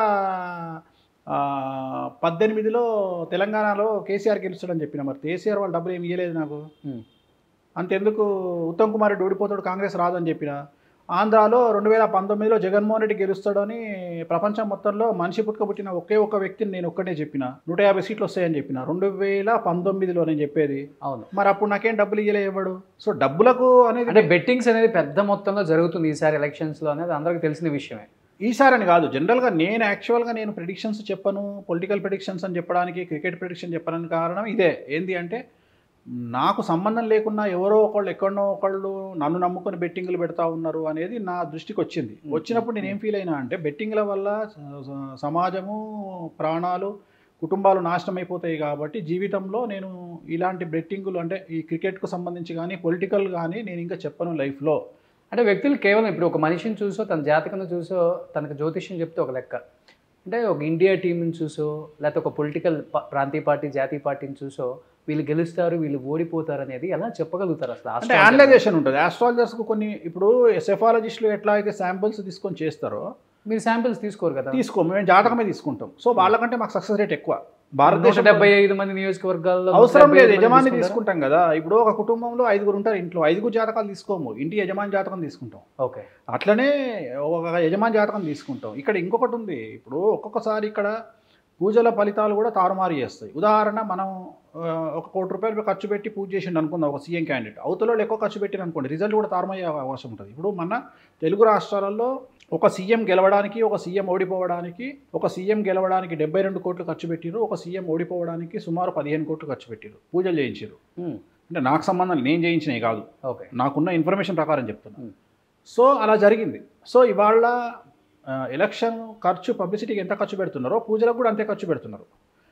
ఆ, పద్దెనిమిదిలో తెలంగాణలో కేసీఆర్ గెలుస్తాడని చెప్పిన మరి కేసీఆర్ వాళ్ళు డబ్బులు ఏమి ఇవ్వలేదు నాకు Hmm. అంతెందుకు ఉత్తమ్ కుమార్ రెడ్డి ఓడిపోతాడు కాంగ్రెస్ రాదని చెప్పిన ఆంధ్రాలో రెండు వేల పంతొమ్మిదిలో జగన్మోహన్ రెడ్డి గెలుస్తాడని ప్రపంచం మొత్తంలో మనిషి పుట్టుక పుట్టిన ఒకే ఒక్క వ్యక్తిని నేను ఒక్కనే చెప్పిన నూట యాభై సీట్లు వస్తాయని చెప్పిన రెండు వేల పంతొమ్మిదిలో నేను చెప్పేది అవును మరి అప్పుడు నాకేం డబ్బులు ఇయ్యలే ఇవ్వడు సో డబ్బులకు అనేది అంటే బెట్టింగ్స్ అనేది పెద్ద మొత్తంలో జరుగుతుంది ఈసారి ఎలక్షన్స్లో అనేది అందరికీ తెలిసిన విషయమే ఈసారి అని కాదు జనరల్గా నేను యాక్చువల్గా నేను ప్రిడిక్షన్స్ చెప్పను పొలిటికల్ ప్రిడిక్షన్స్ అని చెప్పడానికి క్రికెట్ ప్రిడిక్షన్ చెప్పడానికి కారణం ఇదే ఏంది అంటే నాకు సంబంధం లేకున్నా ఎవరో ఒకళ్ళు ఎక్కడనో ఒకళ్ళు నన్ను నమ్ముకొని బెట్టింగ్లు పెడతా ఉన్నారు అనేది నా దృష్టికి వచ్చింది వచ్చినప్పుడు నేను ఏం ఫీల్ అయినా అంటే బెట్టింగ్ల వల్ల స- స- సమాజము ప్రాణాలు కుటుంబాలు నాశనం అయిపోతాయి కాబట్టి జీవితంలో నేను ఇలాంటి బెట్టింగులు అంటే ఈ క్రికెట్కు సంబంధించి కానీ పొలిటికల్ కానీ నేను ఇంకా చెప్పను లైఫ్లో అంటే వ్యక్తులు కేవలం ఇప్పుడు ఒక మనిషిని చూసో తన జాతకం చూసో తనకు జ్యోతిష్యం చెప్తే ఒక లెక్క అంటే ఒక ఇండియా టీంని చూసో లేకపోతే ఒక పొలిటికల్ ప్రాంతీయ పార్టీ జాతీయ పార్టీని చూసో వీళ్ళు గెలుస్తారు వీళ్ళు ఓడిపోతారు అనేది ఎలా చెప్పగలుగుతారు అసలు అంటే astrologer? అనలైజేషన్ ఉంటుంది ఆస్ట్రాలజర్స్కు కొన్ని ఇప్పుడు సెఫాలజిస్టులు ఎట్లా అయితే శాంపిల్స్ తీసుకొని చేస్తారో మీరు శాంపిల్స్ తీసుకోరు కదా తీసుకోము మేము జాతకమే తీసుకుంటాం సో వాళ్ళకంటే మాకు సక్సెస్ రేట్ ఎక్కువ నూట భారతదేశం డెబ్బై ఐదు మంది నియోజకవర్గాల్లో అవసరం 175 లేదు మంది యజమాని తీసుకుంటారా? తీసుకుంటాం కదా ఇప్పుడు ఒక కుటుంబంలో ఐదుగురు ఉంటారు ఇంట్లో ఐదుగురు జాతకాలు తీసుకోము ఇంటి యజమాని జాతకం తీసుకుంటాం ఓకే అట్లనే ఒక యజమాని జాతకం తీసుకుంటాం ఇక్కడ ఇంకొకటి ఉంది ఇప్పుడు ఒక్కొక్కసారి ఇక్కడ పూజల ఫలితాలు కూడా తారుమారు చేస్తాయి ఉదాహరణ మనం ఆ, ఒక కోటి రూపాయలు ఖర్చు పెట్టి పూజ చేసిండు అనుకుందాం ఒక సీఎం క్యాండిడేట్ అవతల వాళ్ళు ఎక్కువ ఖర్చు పెట్టిన అనుకోండి రిజల్ట్ కూడా తారుమయ్యే అవకాశం ఉంటుంది ఇప్పుడు మన తెలుగు రాష్ట్రాలలో ఒక సీఎం గెలవడానికి ఒక సీఎం ఓడిపోవడానికి ఒక సీఎం గెలవడానికి డెబ్బై రెండు కోట్లు ఖర్చు పెట్టిరు ఒక సీఎం ఓడిపోవడానికి సుమారు పదిహేను కోట్లు ఖర్చు పెట్టిరు పూజలు చేయించారు ఉమ్, అంటే నాకు సంబంధం లేదు, నేను చేయించినవి కాదు ఓకే నాకున్న ఇన్ఫర్మేషన్ ప్రకారం చెప్తున్నా Hmm. సో అలా జరిగింది సో ఇవాళ ఆ, ఎలక్షన్ ఖర్చు పబ్లిసిటీకి ఎంత ఖర్చు పెడుతున్నారో పూజలకు కూడా అంతే ఖర్చు పెడుతున్నారు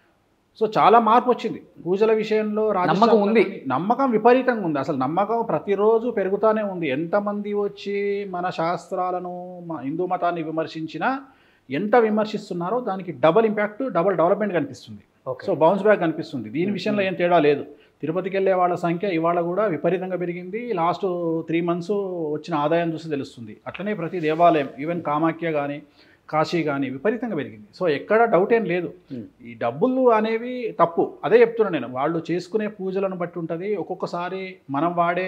సో చాలా మార్పు వచ్చింది పూజల విషయంలో రాజస్థాన్లో నమ్మకం ఉంది. కానీ నమ్మకం విపరీతంగా ఉంది అసలు నమ్మకం ప్రతిరోజు పెరుగుతూనే ఉంది ఎంతమంది వచ్చి మన శాస్త్రాలను మా హిందూ మతాన్ని విమర్శించినా ఎంత విమర్శిస్తున్నారో దానికి డబల్ ఇంపాక్ట్ డబల్ డెవలప్మెంట్ కనిపిస్తుంది ఓకే సో బౌన్స్ బ్యాక్ కనిపిస్తుంది దీని విషయంలో ఏం తేడా లేదు తిరుపతికి వెళ్ళే వాళ్ళ సంఖ్య ఇవాళ కూడా విపరీతంగా పెరిగింది లాస్ట్ త్రీ మంత్స్ వచ్చిన ఆదాయం చూసి తెలుస్తుంది అట్లనే ప్రతి దేవాలయం ఈవెన్ కామాఖ్య కానీ కాశీ కానీ విపరీతంగా పెరిగింది సో ఎక్కడ డౌట్ ఏం లేదు Hmm. ఈ డబ్బులు అనేవి తప్పు అదే చెప్తున్నాను నేను వాళ్ళు చేసుకునే పూజలను బట్టి ఉంటుంది ఒక్కొక్కసారి మనం వాడే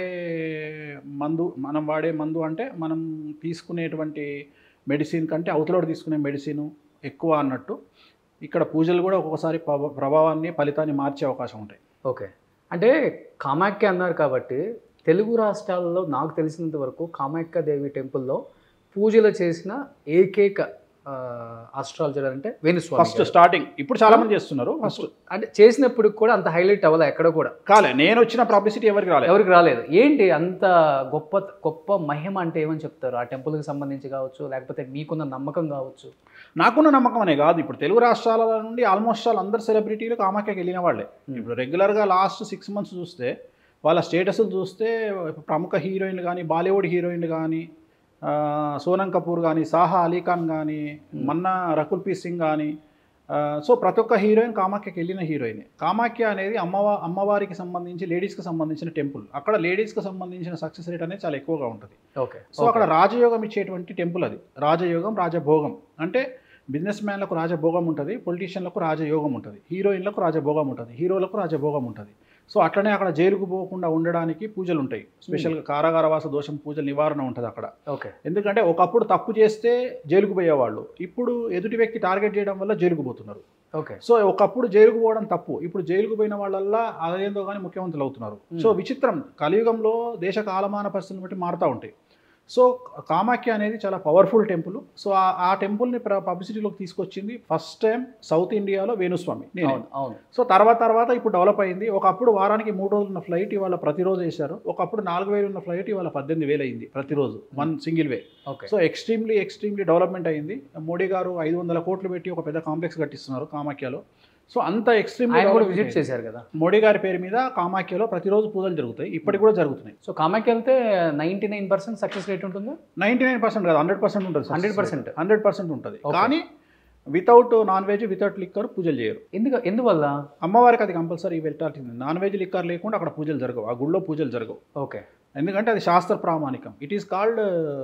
మందు మనం వాడే మందు అంటే మనం తీసుకునేటువంటి మెడిసిన్ కంటే అవతలోడు తీసుకునే మెడిసిన్ ఎక్కువ అన్నట్టు ఇక్కడ పూజలు కూడా ఒక్కొక్కసారి ప్రభా- ప్రభావాన్ని ఫలితాన్ని మార్చే అవకాశం ఉంటాయి ఓకే అంటే కామాఖ్య అన్నారు కాబట్టి తెలుగు రాష్ట్రాల్లో నాకు తెలిసినంత వరకు కామాఖ్య దేవి టెంపుల్లో పూజలు చేసిన ఏకైక ఆస్ట్రాలజర్ అంటే వేణుస్వామి ఫస్ట్ గారు. స్టార్టింగ్ ఇప్పుడు చాలా మంది చేస్తున్నారు ఫస్ట్ అంటే చేసినప్పుడు కూడా అంత హైలైట్ అవ్వలే ఎక్కడ కూడా కాలే నేను వచ్చిన పబ్లిసిటీ ఎవరికి రాలేదు ఎవరికి రాలేదు ఏంటి అంత గొప్ప గొప్ప మహిమ అంటే ఏమని చెప్తారు ఆ టెంపుల్కి సంబంధించి కావచ్చు లేకపోతే మీకున్న నమ్మకం కావచ్చు నాకున్న నమ్మకం అనే కాదు ఇప్పుడు తెలుగు రాష్ట్రాల నుండి ఆల్మోస్ట్ ఆల్ అందరు సెలబ్రిటీలు కామాఖ్యకి వెళ్ళిన వాళ్ళే ఇప్పుడు రెగ్యులర్గా లాస్ట్ సిక్స్ మంత్స్ చూస్తే వాళ్ళ స్టేటస్లు చూస్తే ప్రముఖ హీరోయిన్లు కానీ బాలీవుడ్ హీరోయిన్లు కానీ ఆ, సోనం కపూర్ కానీ సాహా అలీ ఖాన్ కానీ మన్నా రకుల్ ప్రీత్ సింగ్ కానీ ఆ, సో ప్రతి ఒక్క హీరోయిన్ కామాఖ్యకి వెళ్ళిన హీరోయిన్ కామాఖ్య అనేది అమ్మవా అమ్మవారికి సంబంధించి లేడీస్కి సంబంధించిన టెంపుల్ అక్కడ లేడీస్కి సంబంధించిన సక్సెస్ రేట్ అనేది చాలా ఎక్కువగా ఉంటుంది ఓకే సో అక్కడ రాజయోగం ఇచ్చేటువంటి టెంపుల్ అది రాజయోగం రాజభోగం అంటే బిజినెస్ మ్యాన్లకు రాజభోగం ఉంటుంది పొలిటీషియన్లకు రాజయోగం ఉంటుంది హీరోయిన్లకు రాజభోగం ఉంటుంది హీరోలకు రాజభోగం ఉంటుంది సో అట్లనే అక్కడ జైలుకు పోకుండా ఉండడానికి పూజలు ఉంటాయి స్పెషల్గా కారాగారవాస దోషం పూజల నివారణ ఉంటుంది అక్కడ ఓకే ఎందుకంటే ఒకప్పుడు తప్పు చేస్తే జైలుకు పోయేవాళ్ళు ఇప్పుడు ఎదుటి వ్యక్తి టార్గెట్ చేయడం వల్ల జైలుకు పోతున్నారు ఓకే సో ఒకప్పుడు జైలుకు పోవడం తప్పు ఇప్పుడు జైలుకు పోయిన వాళ్ళల్లా అదేందో కానీ ముఖ్యమంత్రులు అవుతున్నారు సో విచిత్రం కలియుగంలో దేశ కాలమాన పరిస్థితులను బట్టి మారుతూ ఉంటాయి సో కామాఖ్య అనేది చాలా పవర్ఫుల్ టెంపుల్ సో ఆ ఆ టెంపుల్ని పబ్లిసిటీలోకి తీసుకొచ్చింది ఫస్ట్ టైం సౌత్ ఇండియాలో వేణుస్వామి నేనే. అవును అవును సో తర్వాత తర్వాత ఇప్పుడు డెవలప్ అయింది ఒకప్పుడు వారానికి మూడు రోజులు ఉన్న ఫ్లైట్ ఇవాళ ప్రతిరోజు వేశారు ఒకప్పుడు నాలుగు వేలు ఉన్న ఫ్లైట్ ఇవాళ పద్దెనిమిది వేలు అయింది ప్రతిరోజు one single way okay so extremely extremely development అయింది మోడీ గారు ఐదు వందల కోట్లు పెట్టి ఒక పెద్ద కాంప్లెక్స్ కట్టిస్తున్నారు కామాఖ్యలో సో అంత ఎక్స్ట్రీమ్లీ ఆయన కూడా విజిట్ చేశారు కదా మోడీ గారి పేరు మీద కామాఖ్యలో ప్రతిరోజు పూజలు జరుగుతాయి ఇప్పటికి కూడా జరుగుతున్నాయి సో కామాఖ్య వెళ్తే ninety nine percent success rate ఉంటుందా నైంటీ నైన్ పర్సెంట్ కాదు హండ్రెడ్ పర్సెంట్ ఉంటుంది 100%. హండ్రెడ్ పర్సెంట్ ఉంటుంది Okay. కానీ without non veg without liquor పూజలు చేయరు ఎందుకు ఎందువల్ల అమ్మవారికి అది కంపల్సరీ వెళ్ళాల్సింది నాన్ వెజ్ లిక్కర్ లేకుండా అక్కడ పూజలు జరగవు ఆ గుళ్ళో పూజలు జరగవు ఓకే ఎందుకంటే అది శాస్త్ర ప్రామాణికం ఇట్ ఈస్ కాల్డ్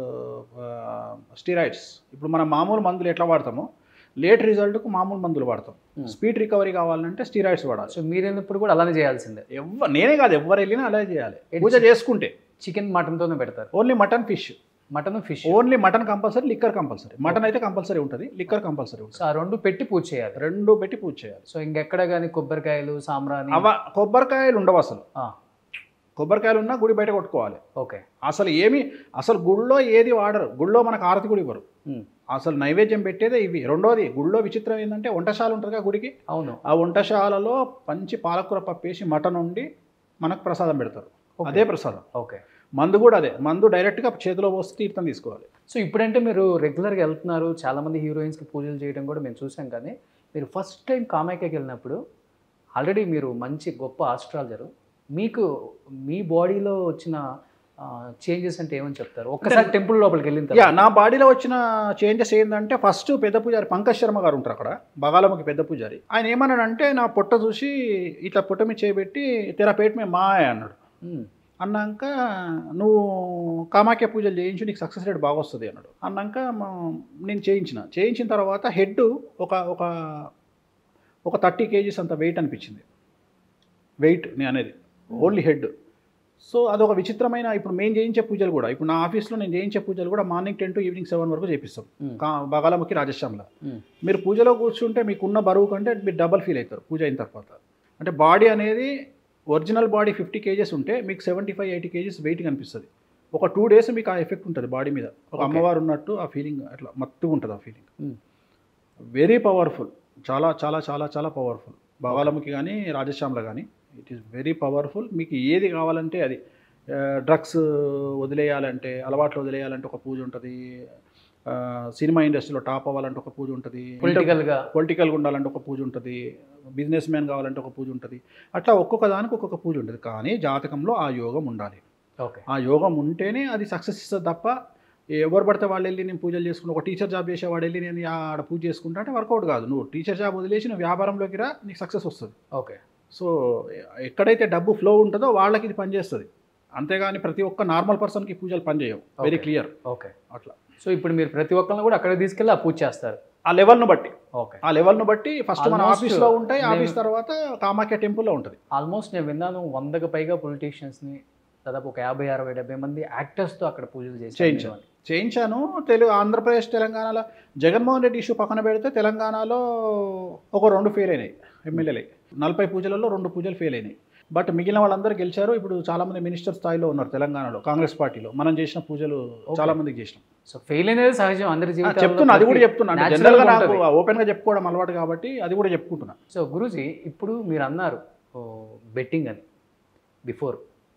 స్టీరాయిడ్స్ ఇప్పుడు మనం మామూలు మందులు ఎట్లా వాడతామో లేట్ రిజల్ట్కు మామూలు మందులు వాడతాం Hmm. స్పీడ్ రికవరీ కావాలంటే స్టీరాయిడ్స్ వాడాలి సో మీరు వెళ్ళినప్పుడు కూడా అలానే చేయాల్సిందే ఎవ్వ నేనే కాదు ఎవరు వెళ్ళినా అలాగే చేయాలి It's- పూజ చేసుకుంటే చికెన్ మటన్తోనే పెడతారు only mutton fish mutton fish only mutton compulsory liquor compulsory mutton అయితే కంపల్సరీ ఉంటుంది లిక్కర్ కంపల్సరీ ఉంటుంది సో ఆ రెండు పెట్టి పూజ చేయాలి రెండు పెట్టి పూజ చేయాలి సో ఇంకెక్కడ కానీ కొబ్బరికాయలు సాంబ్రాణి అవ కొబ్బరికాయలు ఉండవు అసలు ఆ, కొబ్బరికాయలు ఉన్నా గుడి బయట కొట్టుకోవాలి ఓకే అసలు ఏమి అసలు గుళ్ళో ఏది వాడరు గుళ్ళో మనకు ఆరతి కూడా ఇవ్వరు ఉమ్, అసలు నైవేద్యం పెట్టేదే ఇవి రెండోది గుళ్ళో విచిత్రం ఏంటంటే వంటశాల ఉంటుంది కదా గుడికి అవును ఆ వంటశాలలో పంచి పాలకూర పప్పేసి మటన్ వండి మనకు ప్రసాదం పెడతారు Okay. అదే ప్రసాదం ఓకే మందు కూడా అదే మందు డైరెక్ట్గా చేతిలో పోస్తే తీర్థం తీసుకోవాలి సో ఇప్పుడంటే మీరు రెగ్యులర్గా వెళ్తున్నారు చాలామంది హీరోయిన్స్కి పూజలు చేయడం కూడా మేము చూసాం కానీ మీరు ఫస్ట్ టైం కామాఖ్యకి వెళ్ళినప్పుడు ఆల్రెడీ మీరు మంచి గొప్ప ఆస్ట్రాలజరు మీకు మీ బాడీలో వచ్చిన చేంజెస్ అంటే ఏమని చెప్తారు ఒక్కసారి టెంపుల్ లోపలికి వెళ్ళిన యా తర్వాత నా బాడీలో వచ్చిన చేంజెస్ ఏంటంటే ఫస్ట్ పెద్ద పూజారి పంకజ్ శర్మ గారు ఉంటారు అక్కడ బగాలమ్మకి పెద్ద పూజారి ఆయన ఏమన్నాడంటే నా పొట్ట చూసి ఇట్లా పొట్ట మీద చేయబెట్టి తెర పేట మీద మాయ అన్నాడు ఉమ్, అన్నాక నువ్వు కామాఖ్య పూజలు చేయించు నీకు సక్సెస్ రేట్ బాగా వస్తుంది అన్నాడు అన్నాక మా- నేను చేయించిన చేయించిన తర్వాత హెడ్ ఒక ఒక ఒక థర్టీ కేజీస్ అంత వెయిట్ అనిపించింది వెయిట్ నేను అనేది ఓన్లీ హెడ్ సో అదొక విచిత్రమైన ఇప్పుడు మేము చేయించే పూజలు కూడా ఇప్పుడు నా ఆఫీస్లో నేను చేయించే పూజలు కూడా morning ten to evening seven వరకు చేపిస్తాం ఉమ్, కా బగాలముఖి రాజశ్యామ్లో ఉమ్, మీరు పూజలో కూర్చుంటే మీకున్న బరువు కంటే మీరు డబల్ ఫీల్ అవుతారు పూజ అయిన తర్వాత అంటే బాడీ అనేది ఒరిజినల్ బాడీ ఫిఫ్టీ కేజెస్ ఉంటే మీకు seventy five eighty kgs weight కనిపిస్తుంది ఒక టూ డేస్ మీకు ఆ ఎఫెక్ట్ ఉంటుంది బాడీ మీద ఒక Okay. అమ్మవారు ఉన్నట్టు ఆ ఫీలింగ్ అట్లా మత్తుగా ఉంటుంది ఆ ఫీలింగ్ ఉమ్. వెరీ పవర్ఫుల్ చాలా చాలా చాలా చాలా పవర్ఫుల్ బగాలముఖి కానీ రాజశ్యామ్లో కానీ ఇట్ ఈస్ వెరీ పవర్ఫుల్ మీకు ఏది కావాలంటే అది డ్రగ్స్ వదిలేయాలంటే అలవాట్లు వదిలేయాలంటే ఒక పూజ ఉంటుంది ఆ, సినిమా ఇండస్ట్రీలో టాప్ అవ్వాలంటే ఒక పూజ ఉంటుంది పొలిటికల్గా పొలిటికల్గా ఉండాలంటే ఒక పూజ ఉంటుంది బిజినెస్ మ్యాన్ కావాలంటే ఒక పూజ ఉంటుంది అట్లా ఒక్కొక్క దానికి ఒక్కొక్క పూజ ఉంటుంది కానీ జాతకంలో ఆ యోగం ఉండాలి ఓకే ఆ యోగం ఉంటేనే అది సక్సెస్ ఇస్తుంది తప్ప ఎవరు పడితే వాళ్ళు వెళ్ళి నేను పూజలు చేసుకుని ఒక టీచర్ జాబ్ చేసేవాడు వెళ్ళి నేను ఆడ పూజ చేసుకుంటా అంటే వర్కౌట్ కాదు నువ్వు టీచర్ జాబ్ వదిలేసి నువ్వు వ్యాపారంలోకి రా నీకు సక్సెస్ వస్తుంది ఓకే సో ఎక్కడైతే డబ్బు ఫ్లో ఉంటుందో వాళ్ళకి ఇది పనిచేస్తుంది అంతేగాని ప్రతి ఒక్క నార్మల్ పర్సన్కి పూజలు పనిచేయవు వెరీ Okay. క్లియర్ ఓకే అట్లా సో ఇప్పుడు మీరు ప్రతి ఒక్కరిని కూడా అక్కడ తీసుకెళ్ళి ఆ పూజ చేస్తారు ఆ లెవెల్ను బట్టి ఓకే ఆ లెవెల్ను బట్టి ఫస్ట్ మన Almost ఆఫీస్లో ఉంటాయి ఆఫీస్ నేను- తర్వాత కామాఖ్య టెంపుల్లో ఉంటుంది ఆల్మోస్ట్ నేను విన్నాను వందకు పైగా పొలిటీషియన్స్ని దాదాపు ఒక యాభై అరవై డెబ్బై మంది యాక్టర్స్తో అక్కడ పూజలు చేశారు చేయించాను చేయించాను తెలుగు ఆంధ్రప్రదేశ్ తెలంగాణలో జగన్మోహన్ రెడ్డి ఇష్యూ పక్కన పెడితే తెలంగాణలో ఒక రెండు ఫెయిల్ అయినాయి ఎమ్మెల్యేలు నలభై పూజలలో రెండు పూజలు ఫెయిల్ అయినాయి బట్ మిగిలిన వాళ్ళందరూ గెలిచారు ఇప్పుడు చాలా మంది మినిస్టర్ స్థాయిలో ఉన్నారు తెలంగాణలో కాంగ్రెస్ పార్టీలో మనం చేసిన పూజలు చాలా మందికి చేసినాం సో ఫెయిల్ అనేది సహజం అందరి ఆ, జీవితాల్లో చెప్తున్నా అది కూడా ప్రతి- చెప్తున్నా అంటే natural జనరల్గా గా నాకు ఉంటది. ఓపెన్గా చెప్పుకోవడం అలవాటు కాబట్టి అది కూడా చెప్పుకుంటున్నా సో గురూజీ ఇప్పుడు మీరు అన్నారు బెట్టింగ్ అని బిఫోర్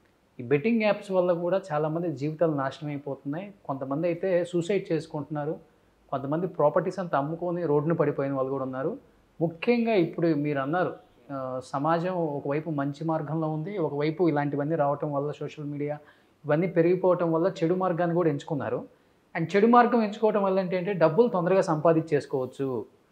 ఈ బెట్టింగ్ యాప్స్ వల్ల కూడా చాలామంది జీవితాలు నాశనం అయిపోతున్నాయి కొంతమంది అయితే సూసైడ్ చేసుకుంటున్నారు కొంతమంది ప్రాపర్టీస్ అంతా అమ్ముకొని రోడ్డున పడిపోయిన వాళ్ళు కూడా ఉన్నారు ముఖ్యంగా ఇప్పుడు మీరు అన్నారు ఆ, సమాజం ఒకవైపు మంచి మార్గంలో ఉంది ఒకవైపు ఇలాంటివన్నీ రావటం వల్ల సోషల్ మీడియా ఇవన్నీ పెరిగిపోవటం వల్ల చెడు మార్గాన్ని కూడా ఎంచుకున్నారు అండ్ చెడు మార్గం ఎంచుకోవటం వల్ల ఏంటంటే డబ్బులు తొందరగా సంపాదించేసుకోవచ్చు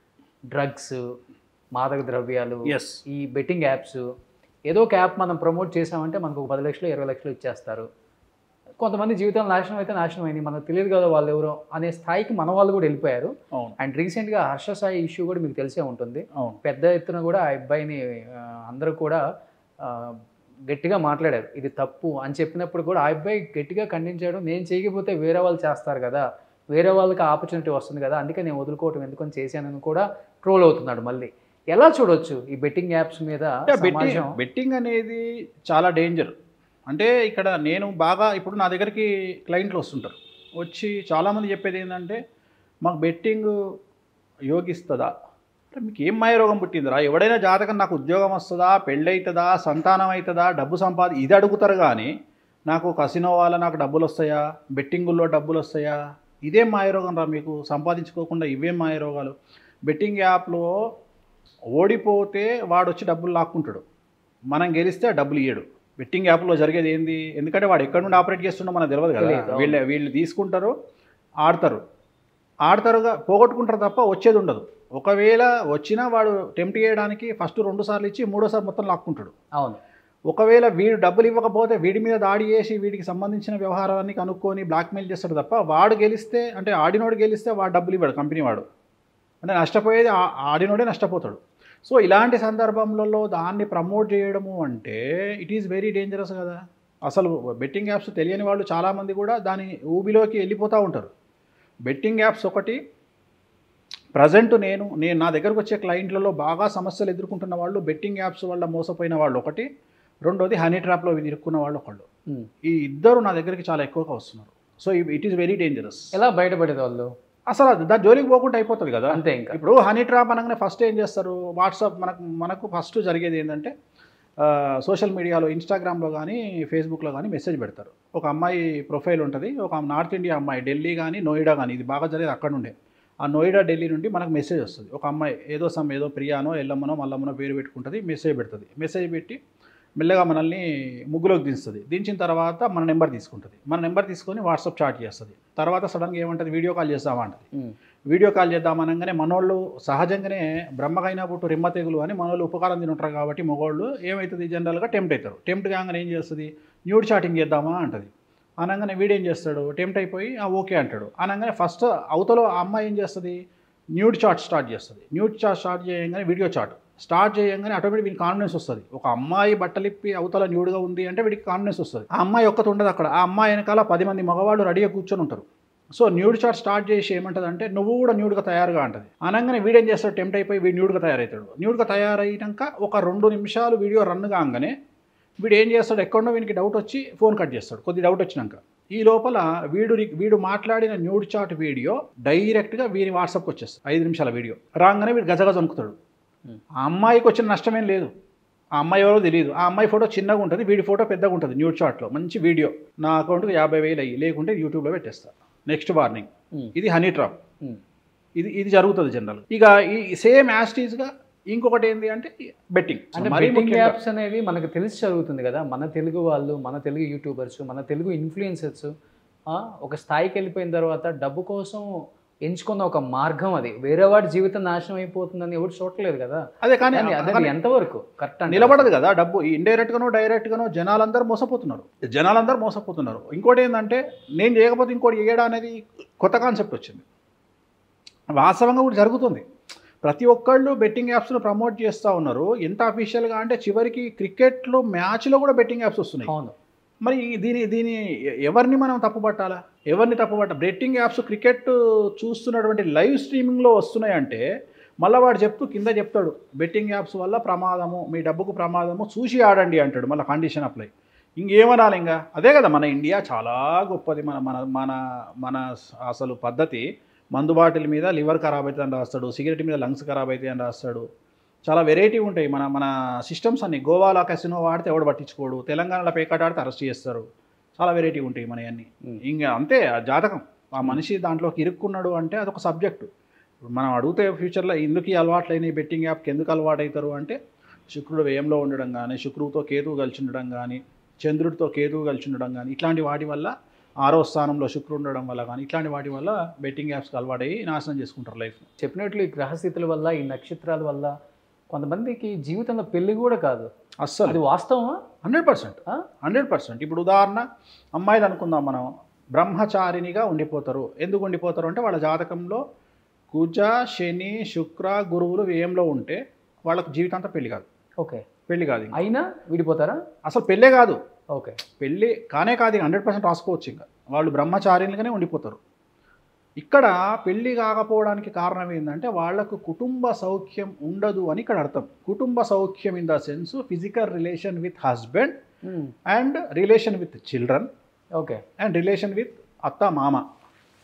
డ్రగ్స్ మాదక ద్రవ్యాలు ఎస్ ఈ బెట్టింగ్ యాప్స్ ఏదో ఒక యాప్ మనం ప్రమోట్ చేసామంటే మనకు ఒక పది లక్షలు ఇరవై లక్షలు ఇచ్చేస్తారు కొంతమంది జీవితం నాశనం అయితే నాశనం అయింది మనకు తెలియదు కదా వాళ్ళు ఎవరో అనే స్థాయికి మన వాళ్ళు కూడా వెళ్ళిపోయారు అవును అండ్ రీసెంట్గా హర్ష సాయి ఇష్యూ కూడా మీకు తెలిసే ఉంటుంది అవును పెద్ద ఎత్తున కూడా ఆ అబ్బాయిని ఆ, అందరూ కూడా ఆ, గట్టిగా మాట్లాడారు ఇది తప్పు అని చెప్పినప్పుడు కూడా ఆ అబ్బాయి గట్టిగా ఖండించాడు నేను చేయకపోతే వేరే వాళ్ళు చేస్తారు కదా వేరే వాళ్ళకి ఆపర్చునిటీ వస్తుంది కదా అందుకే నేను వదులుకోవటం ఎందుకని చేశానని కూడా ట్రోల్ అవుతున్నాడు మళ్ళీ ఎలా చూడొచ్చు ఈ బెట్టింగ్ యాప్స్ మీద అంటే బెట్టింగ్ సమాజం బెట్టింగ్ అనేది చాలా డేంజర్ అంటే ఇక్కడ నేను బాగా ఇప్పుడు నా దగ్గరికి క్లయింట్లు వస్తుంటారు వచ్చి చాలామంది చెప్పేది ఏంటంటే మాకు బెట్టింగ్ యోగిస్తుందా అంటే మీకు ఏం మాయరోగం పుట్టిందిరా ఎవడైనా జాతకం నాకు ఉద్యోగం వస్తుందా పెళ్ళవుతుందా సంతానం అవుతుందా డబ్బు సంపాది ఇది అడుగుతారు కానీ నాకు కసినో వాళ్ళ నాకు డబ్బులు వస్తాయా బెట్టింగుల్లో డబ్బులు వస్తాయా ఇదేం మాయరోగం రా మీకు సంపాదించుకోకుండా ఇవేం మాయరోగాలు బెట్టింగ్ యాప్లో ఓడిపోతే వాడు వచ్చి డబ్బులు లాక్కుంటాడు మనం గెలిస్తే ఆ డబ్బులు ఇయ్యడు బెట్టింగ్ యాప్లో జరిగేది ఏంది ఎందుకంటే వాడు ఎక్కడి నుండి ఆపరేట్ చేస్తుండో మనకు తెలియదు కదా తెలియదు, అవును. వీళ్ళు వీళ్ళు తీసుకుంటారు ఆడతారు ఆడతారుగా పోగొట్టుకుంటారు తప్ప వచ్చేది ఉండదు ఒకవేళ వచ్చినా వాడు టెంప్ట్ చేయడానికి ఫస్ట్ రెండు సార్లు ఇచ్చి మూడోసారి మొత్తం లాక్కుంటాడు అవును ఒకవేళ వీడు డబ్బులు ఇవ్వకపోతే వీడి మీద దాడి చేసి వీడికి సంబంధించిన వ్యవహారాన్ని కనుక్కొని బ్లాక్మెయిల్ చేస్తాడు తప్ప వాడు గెలిస్తే అంటే ఆడినోడు గెలిస్తే వాడు డబ్బులు ఇవ్వడు కంపెనీ వాడు అంటే నష్టపోయేది ఆ- ఆడినోడే నష్టపోతాడు సో ఇలాంటి సందర్భంలో దాన్ని ప్రమోట్ చేయడము అంటే ఇట్ ఈస్ వెరీ డేంజరస్ కదా అసలు బెట్టింగ్ యాప్స్ తెలియని వాళ్ళు చాలామంది కూడా దాని ఊబిలోకి వెళ్ళిపోతూ ఉంటారు బెట్టింగ్ యాప్స్ ఒకటి ప్రజెంట్ నేను నేను నా దగ్గరకు వచ్చే క్లయింట్లలో బాగా సమస్యలు ఎదుర్కొంటున్న వాళ్ళు బెట్టింగ్ యాప్స్ వల్ల మోసపోయిన వాళ్ళు ఒకటి రెండోది హనీ ట్రాప్లో ఇరుక్కున్న వాళ్ళు ఒకళ్ళు ఉమ్. ఈ ఇద్దరు నా దగ్గరికి చాలా ఎక్కువగా వస్తున్నారు so it is very dangerous ఎలా బయటపడేది వాళ్ళు అసలు అది దాని జోలికి పోకుండా అయిపోతుంది కదా అంతే ఇంకా ఇప్పుడు హనీ ట్రాప్ అనగానే ఫస్ట్ ఏం చేస్తారు వాట్సాప్ మనకు మనకు ఫస్ట్ జరిగేది ఏంటంటే సోషల్ మీడియాలో ఇన్స్టాగ్రామ్లో కానీ ఫేస్బుక్లో కానీ మెసేజ్ పెడతారు ఒక అమ్మాయి ప్రొఫైల్ ఉంటుంది ఒక నార్త్ ఇండియా అమ్మాయి ఢిల్లీ కానీ నోయిడా కానీ ఇది బాగా జరిగేది అక్కడ నుండే ఆ నోయిడా ఢిల్లీ నుండి మనకు మెసేజ్ వస్తుంది ఒక అమ్మాయి ఏదో సమ్ ఏదో ప్రియానో ఎల్లమ్మనో మల్లమ్మనో పేరు పెట్టుకుంటుంది మెసేజ్ పెడుతుంది మెసేజ్ పెట్టి మెల్లగా మనల్ని ముగ్గులోకి దించుతుంది దించిన తర్వాత మన నెంబర్ తీసుకుంటుంది మన నెంబర్ తీసుకొని వాట్సాప్ చాట్ చేస్తుంది తర్వాత సడన్గా ఏమంటుంది వీడియో కాల్ చేస్తామా అంటది ఉమ్. వీడియో కాల్ చేద్దామనగానే మనోళ్ళు సహజంగానే బ్రహ్మకైనా పుట్టు రిమ్మ తెగులు అని మనోళ్ళు ఉపకారం తింటారు కాబట్టి మగవాళ్ళు ఏమవుతుంది జనరల్గా టెంప్ట్ అవుతారు టెంప్ట్ కాగానే ఏం చేస్తుంది న్యూడ్ చాటింగ్ చేద్దామా అంటది అనగానే వీడేం చేస్తాడు టెంప్ట్ అయిపోయి "ఆ, ఓకే అంటాడు అనగానే ఫస్ట్ అవతలో ఆ అమ్మాయి ఏం చేస్తుంది న్యూడ్ చాట్ స్టార్ట్ చేస్తుంది న్యూడ్ చాట్ స్టార్ట్ చేయగానే వీడియో చాట్ స్టార్ట్ చేయగానే ఆటోమేటిక్ వీడికి కాన్ఫిడెన్స్ వస్తుంది ఒక అమ్మాయి బట్టలిప్పి అవతల న్యూడ్గా ఉంది అంటే వీడికి కాన్ఫిడెన్స్ వస్తుంది ఆ అమ్మాయి ఒక్కటి ఉండదు అక్కడ ఆ అమ్మాయి వెనకాల పది మంది మగవాళ్ళు రెడీగా కూర్చొని ఉంటారు సో న్యూడ్ చాట్ స్టార్ట్ చేసి ఏమంటుంది అంటే నువ్వు కూడా న్యూడ్గా తయారుగా అంటది అనగానే వీడేం చేస్తాడు టెంప్ట్ అయిపోయి వీడు న్యూడ్గా తయారవుతాడు న్యూడ్గా తయారైనాక ఒక రెండు నిమిషాలు వీడియో రన్ కాగానే వీడు ఏం చేస్తాడు ఎక్కడో వీనికి డౌట్ వచ్చి ఫోన్ కట్ చేస్తాడు కొద్ది డౌట్ వచ్చినాక ఈ లోపల వీడు రి- వీడు మాట్లాడిన న్యూడ్ చాట్ వీడియో డైరెక్ట్గా వీరి వాట్సాప్కి వచ్చేస్తుంది ఐదు నిమిషాల వీడియో రాగానే వీడు గజగజ అనుకుతాడు ఆ అమ్మాయికి వచ్చిన నష్టమేం లేదు ఆ అమ్మాయి ఎవరో తెలియదు ఆ అమ్మాయి ఫోటో చిన్నగా ఉంటుంది వీడి ఫోటో పెద్దగా ఉంటుంది న్యూడ్ చాట్లో మంచి వీడియో నా అకౌంట్కి యాభై వేలు అయ్యి లేకుంటే యూట్యూబ్లో పెట్టేస్తా నెక్స్ట్ వార్నింగ్ ఉమ్. ఇది హనీ ట్రాప్ ఉమ్. ఇది ఇది జరుగుతుంది జనరల్ ఇక ఈ సేమ్ యాస్టీస్గా ఇంకొకటి ఏంటి అంటే బెట్టింగ్ అంటే మరీ బెట్టింగ్ ముఖ్యంగా యాప్స్ అనేవి మనకు తెలిసి జరుగుతుంది కదా మన తెలుగు వాళ్ళు మన తెలుగు యూట్యూబర్స్ మన తెలుగు ఇన్ఫ్లుయెన్సర్స్ ఒక స్థాయికి వెళ్ళిపోయిన తర్వాత డబ్బు కోసం ఎంచుకున్న ఒక మార్గం అది వేరే వాడి జీవితం నాశనం అయిపోతుందని ఎవరు చూడలేదు కదా అదే కానీ కానీ అది కానీ ఎంతవరకు కరెక్ట్ నిలబడదు కదా డబ్బు ఇండైరెక్ట్గానో డైరెక్ట్గానో జనాలందరూ మోసపోతున్నారు జనాలందరూ మోసపోతున్నారు ఇంకోటి ఏంటంటే నేను చేయకపోతే ఇంకోటి చేయడం అనేది కొత్త కాన్సెప్ట్ వచ్చింది వాస్తవంగా కూడా జరుగుతుంది ప్రతి ఒక్కళ్ళు బెట్టింగ్ యాప్స్ను ప్రమోట్ చేస్తూ ఉన్నారు ఎంత అఫీషియల్గా అంటే చివరికి క్రికెట్లో మ్యాచ్లో కూడా బెట్టింగ్ యాప్స్ వస్తున్నాయి అవును మరి దీని దీని ఎవరిని మనం తప్పుపట్టాలా ఎవరిని తప్పుపట్ట బెట్టింగ్ యాప్స్ క్రికెట్ చూస్తున్నటువంటి లైవ్ స్ట్రీమింగ్లో వస్తున్నాయంటే మళ్ళీ వాడు చెప్తూ కింద చెప్తాడు బెట్టింగ్ యాప్స్ వల్ల ప్రమాదము మీ డబ్బుకు ప్రమాదము చూసి ఆడండి అంటాడు మళ్ళీ కండిషన్ అప్లై ఇంకేమనాలి ఇంకా అదే కదా మన ఇండియా చాలా గొప్పది మన మన మన మన అసలు పద్ధతి మందు బాటిల్ మీద లివర్ ఖరాబ్ అవుతుంది అని రాస్తాడు సిగరెట్ మీద లంగ్స్ ఖరాబ్ అవుతాయి అని రాస్తాడు చాలా వెరైటీ ఉంటాయి మన మన సిస్టమ్స్ అన్ని గోవాలో కసినో వాడితే ఎవడు పట్టించుకోడు తెలంగాణలో పేకాట ఆడితే అరెస్ట్ చేస్తారు చాలా వెరైటీ ఉంటాయి మన అన్ని ఇంకా అంతే ఆ జాతకం ఆ మనిషి దాంట్లోకి ఇరుక్కున్నాడు అంటే అదొక సబ్జెక్టు ఇప్పుడు మనం అడిగితే ఫ్యూచర్లో ఎందుకు ఈ అలవాట్లైన బెట్టింగ్ యాప్కి ఎందుకు అలవాటు అవుతారు అంటే శుక్రుడు వ్యయంలో ఉండడం కానీ శుక్రుడితో కేతువు కలిసి ఉండడం కానీ చంద్రుడితో కేతువు కలిసి ఉండడం కానీ ఇట్లాంటి వాటి వల్ల ఆరో స్థానంలో శుక్రుడు ఉండడం వల్ల కానీ ఇట్లాంటి వాటి వల్ల బెట్టింగ్ యాప్స్కి అలవాటయ్యి నాశనం చేసుకుంటారు లైఫ్ చెప్పినట్లు ఈ గ్రహస్థితుల వల్ల ఈ నక్షత్రాల వల్ల కొంతమందికి జీవితంలో పెళ్లి కూడా కాదు అస్సలు అది వాస్తవమా హండ్రెడ్ పర్సెంట్ ఆ? హండ్రెడ్ పర్సెంట్ ఇప్పుడు ఉదాహరణ అమ్మాయిలు అనుకుందాం మనం బ్రహ్మచారినిగా ఉండిపోతారు ఎందుకు ఉండిపోతారు అంటే వాళ్ళ జాతకంలో కుజ శని శుక్ర గురువులు వ్యయంలో ఉంటే వాళ్ళకు జీవితాంతం పెళ్లి కాదు ఓకే పెళ్లి కాదు ఇంకా. అయినా విడిపోతారా అసలు పెళ్ళే కాదు ఓకే పెళ్ళి కానే కాదు హండ్రెడ్ పర్సెంట్ రాసుకోవచ్చు ఇంకా వాళ్ళు బ్రహ్మచారిలుగానే ఉండిపోతారు ఇక్కడ పెళ్ళి కాకపోవడానికి కారణం ఏంటంటే వాళ్లకు కుటుంబ సౌఖ్యం ఉండదు అని ఇక్కడ అర్థం కుటుంబ సౌఖ్యం in the sense physical relation with husband and relation with children okay and relation with అత్త మామ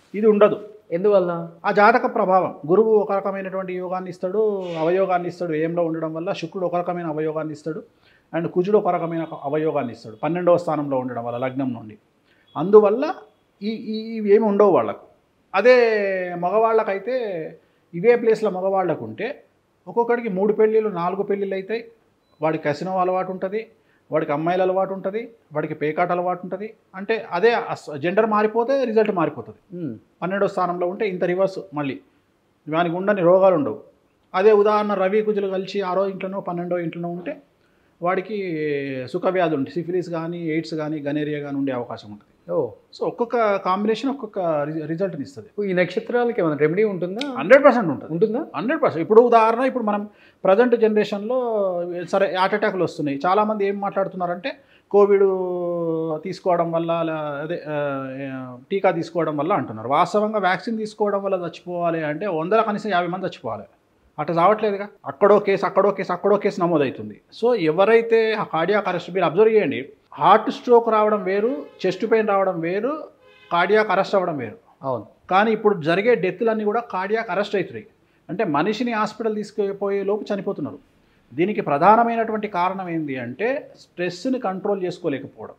ఇది ఉండదు ఎందువల్ల ఆ జాతక ప్రభావం గురువు ఒక రకమైనటువంటి యోగాన్ని ఇస్తాడు అవయోగాన్ని ఇస్తాడు ఏంలో ఉండడం వల్ల శుక్రుడు ఒక రకమైన అవయోగాన్ని ఇస్తాడు అండ్ కుజుడు ఒక రకమైన అవయోగాన్ని ఇస్తాడు పన్నెండవ స్థానంలో ఉండడం వల్ల లగ్నం నుండి అందువల్ల ఈ ఈ ఇవి ఏమి ఉండవు వాళ్ళకు అదే మగవాళ్ళకైతే ఇవే ప్లేస్లో మగవాళ్ళకు ఉంటే ఒక్కొక్కడికి మూడు పెళ్ళిళ్ళు నాలుగు పెళ్ళిళ్ళు అవుతాయి వాడికి కసినం అలవాటు ఉంటుంది వాడికి అమ్మాయిల అలవాటు ఉంటుంది వాడికి పేకాట అలవాటు ఉంటుంది అంటే అదే జెండర్ మారిపోతే రిజల్ట్ మారిపోతుంది ఉమ్, పన్నెండో స్థానంలో ఉంటే ఇంత రివర్స్ మళ్ళీ వానికి ఉండని రోగాలు ఉండవు అదే ఉదాహరణ రవి కుజులు కలిసి ఆరో ఇంట్లోనో పన్నెండో ఇంట్లోనో ఉంటే వాడికి సుఖవ్యాధి ఉంటుంది సిఫిలిస్ కానీ ఎయిడ్స్ కానీ గనేరియా కానీ ఉండే అవకాశం ఉంటుంది ఓ సో ఒక్కొక్క కాంబినేషన్ ఒక్కొక్క రిజల్ట్ని ఇస్తుంది ఈ నక్షత్రాలకి ఏమైనా రెమెడీ ఉంటుందా హండ్రెడ్ పర్సెంట్ ఉంటుంది ఉంటుందా హండ్రెడ్ పర్సెంట్ ఇప్పుడు ఉదాహరణ ఇప్పుడు మనం ప్రజెంట్ జనరేషన్లో సరే హార్ట్ అటాక్లు వస్తున్నాయి చాలామంది ఏం మాట్లాడుతున్నారంటే కోవిడ్ తీసుకోవడం వల్ల లా- అదే ఆ, టీకా తీసుకోవడం వల్ల అంటున్నారు వాస్తవంగా వ్యాక్సిన్ తీసుకోవడం వల్ల చచ్చిపోవాలి అంటే వందల కనీసం యాభై మంది చచ్చిపోవాలి అట్లా చావట్లేదుగా అక్కడో కేసు అక్కడో కేసు అక్కడో కేసు నమోదవుతుంది సో ఎవరైతే ఆ కార్డియాక్ అరెస్ట్ మీరు అబ్జర్వ్ చేయండి హార్ట్ స్ట్రోక్ రావడం వేరు చెస్ట్ పెయిన్ రావడం వేరు కార్డియాక్ అరెస్ట్ అవ్వడం వేరు అవును కానీ ఇప్పుడు జరిగే డెత్లన్నీ కూడా కార్డియాక్ అరెస్ట్ అవుతున్నాయి అంటే మనిషిని హాస్పిటల్ తీసుకుపోయే లోపు చనిపోతున్నారు దీనికి ప్రధానమైనటువంటి కారణం ఏంటి అంటే స్ట్రెస్ని కంట్రోల్ చేసుకోలేకపోవడం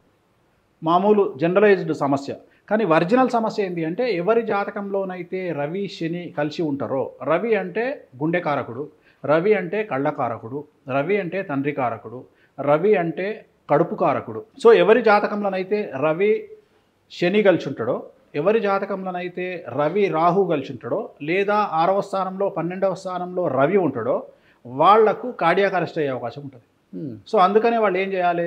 మామూలు జనరలైజ్డ్ సమస్య కానీ ఒరిజినల్ సమస్య ఏంటి అంటే ఎవరి జాతకంలోనైతే రవి శని కలిసి ఉంటారో రవి అంటే గుండె కారకుడు రవి అంటే కళ్ళ కారకుడు రవి అంటే తండ్రి కారకుడు రవి అంటే కడుపు కారకుడు సో ఎవరి జాతకంలోనైతే రవి శని కలిసి ఉంటాడో ఎవరి జాతకంలోనైతే రవి రాహు కలిసి ఉంటాడో లేదా ఆరవ స్థానంలో పన్నెండవ స్థానంలో రవి ఉంటాడో వాళ్లకు కార్డియాక్ అరెస్ట్ అయ్యే అవకాశం ఉంటుంది ఉమ్, సో అందుకనే వాళ్ళు ఏం చేయాలి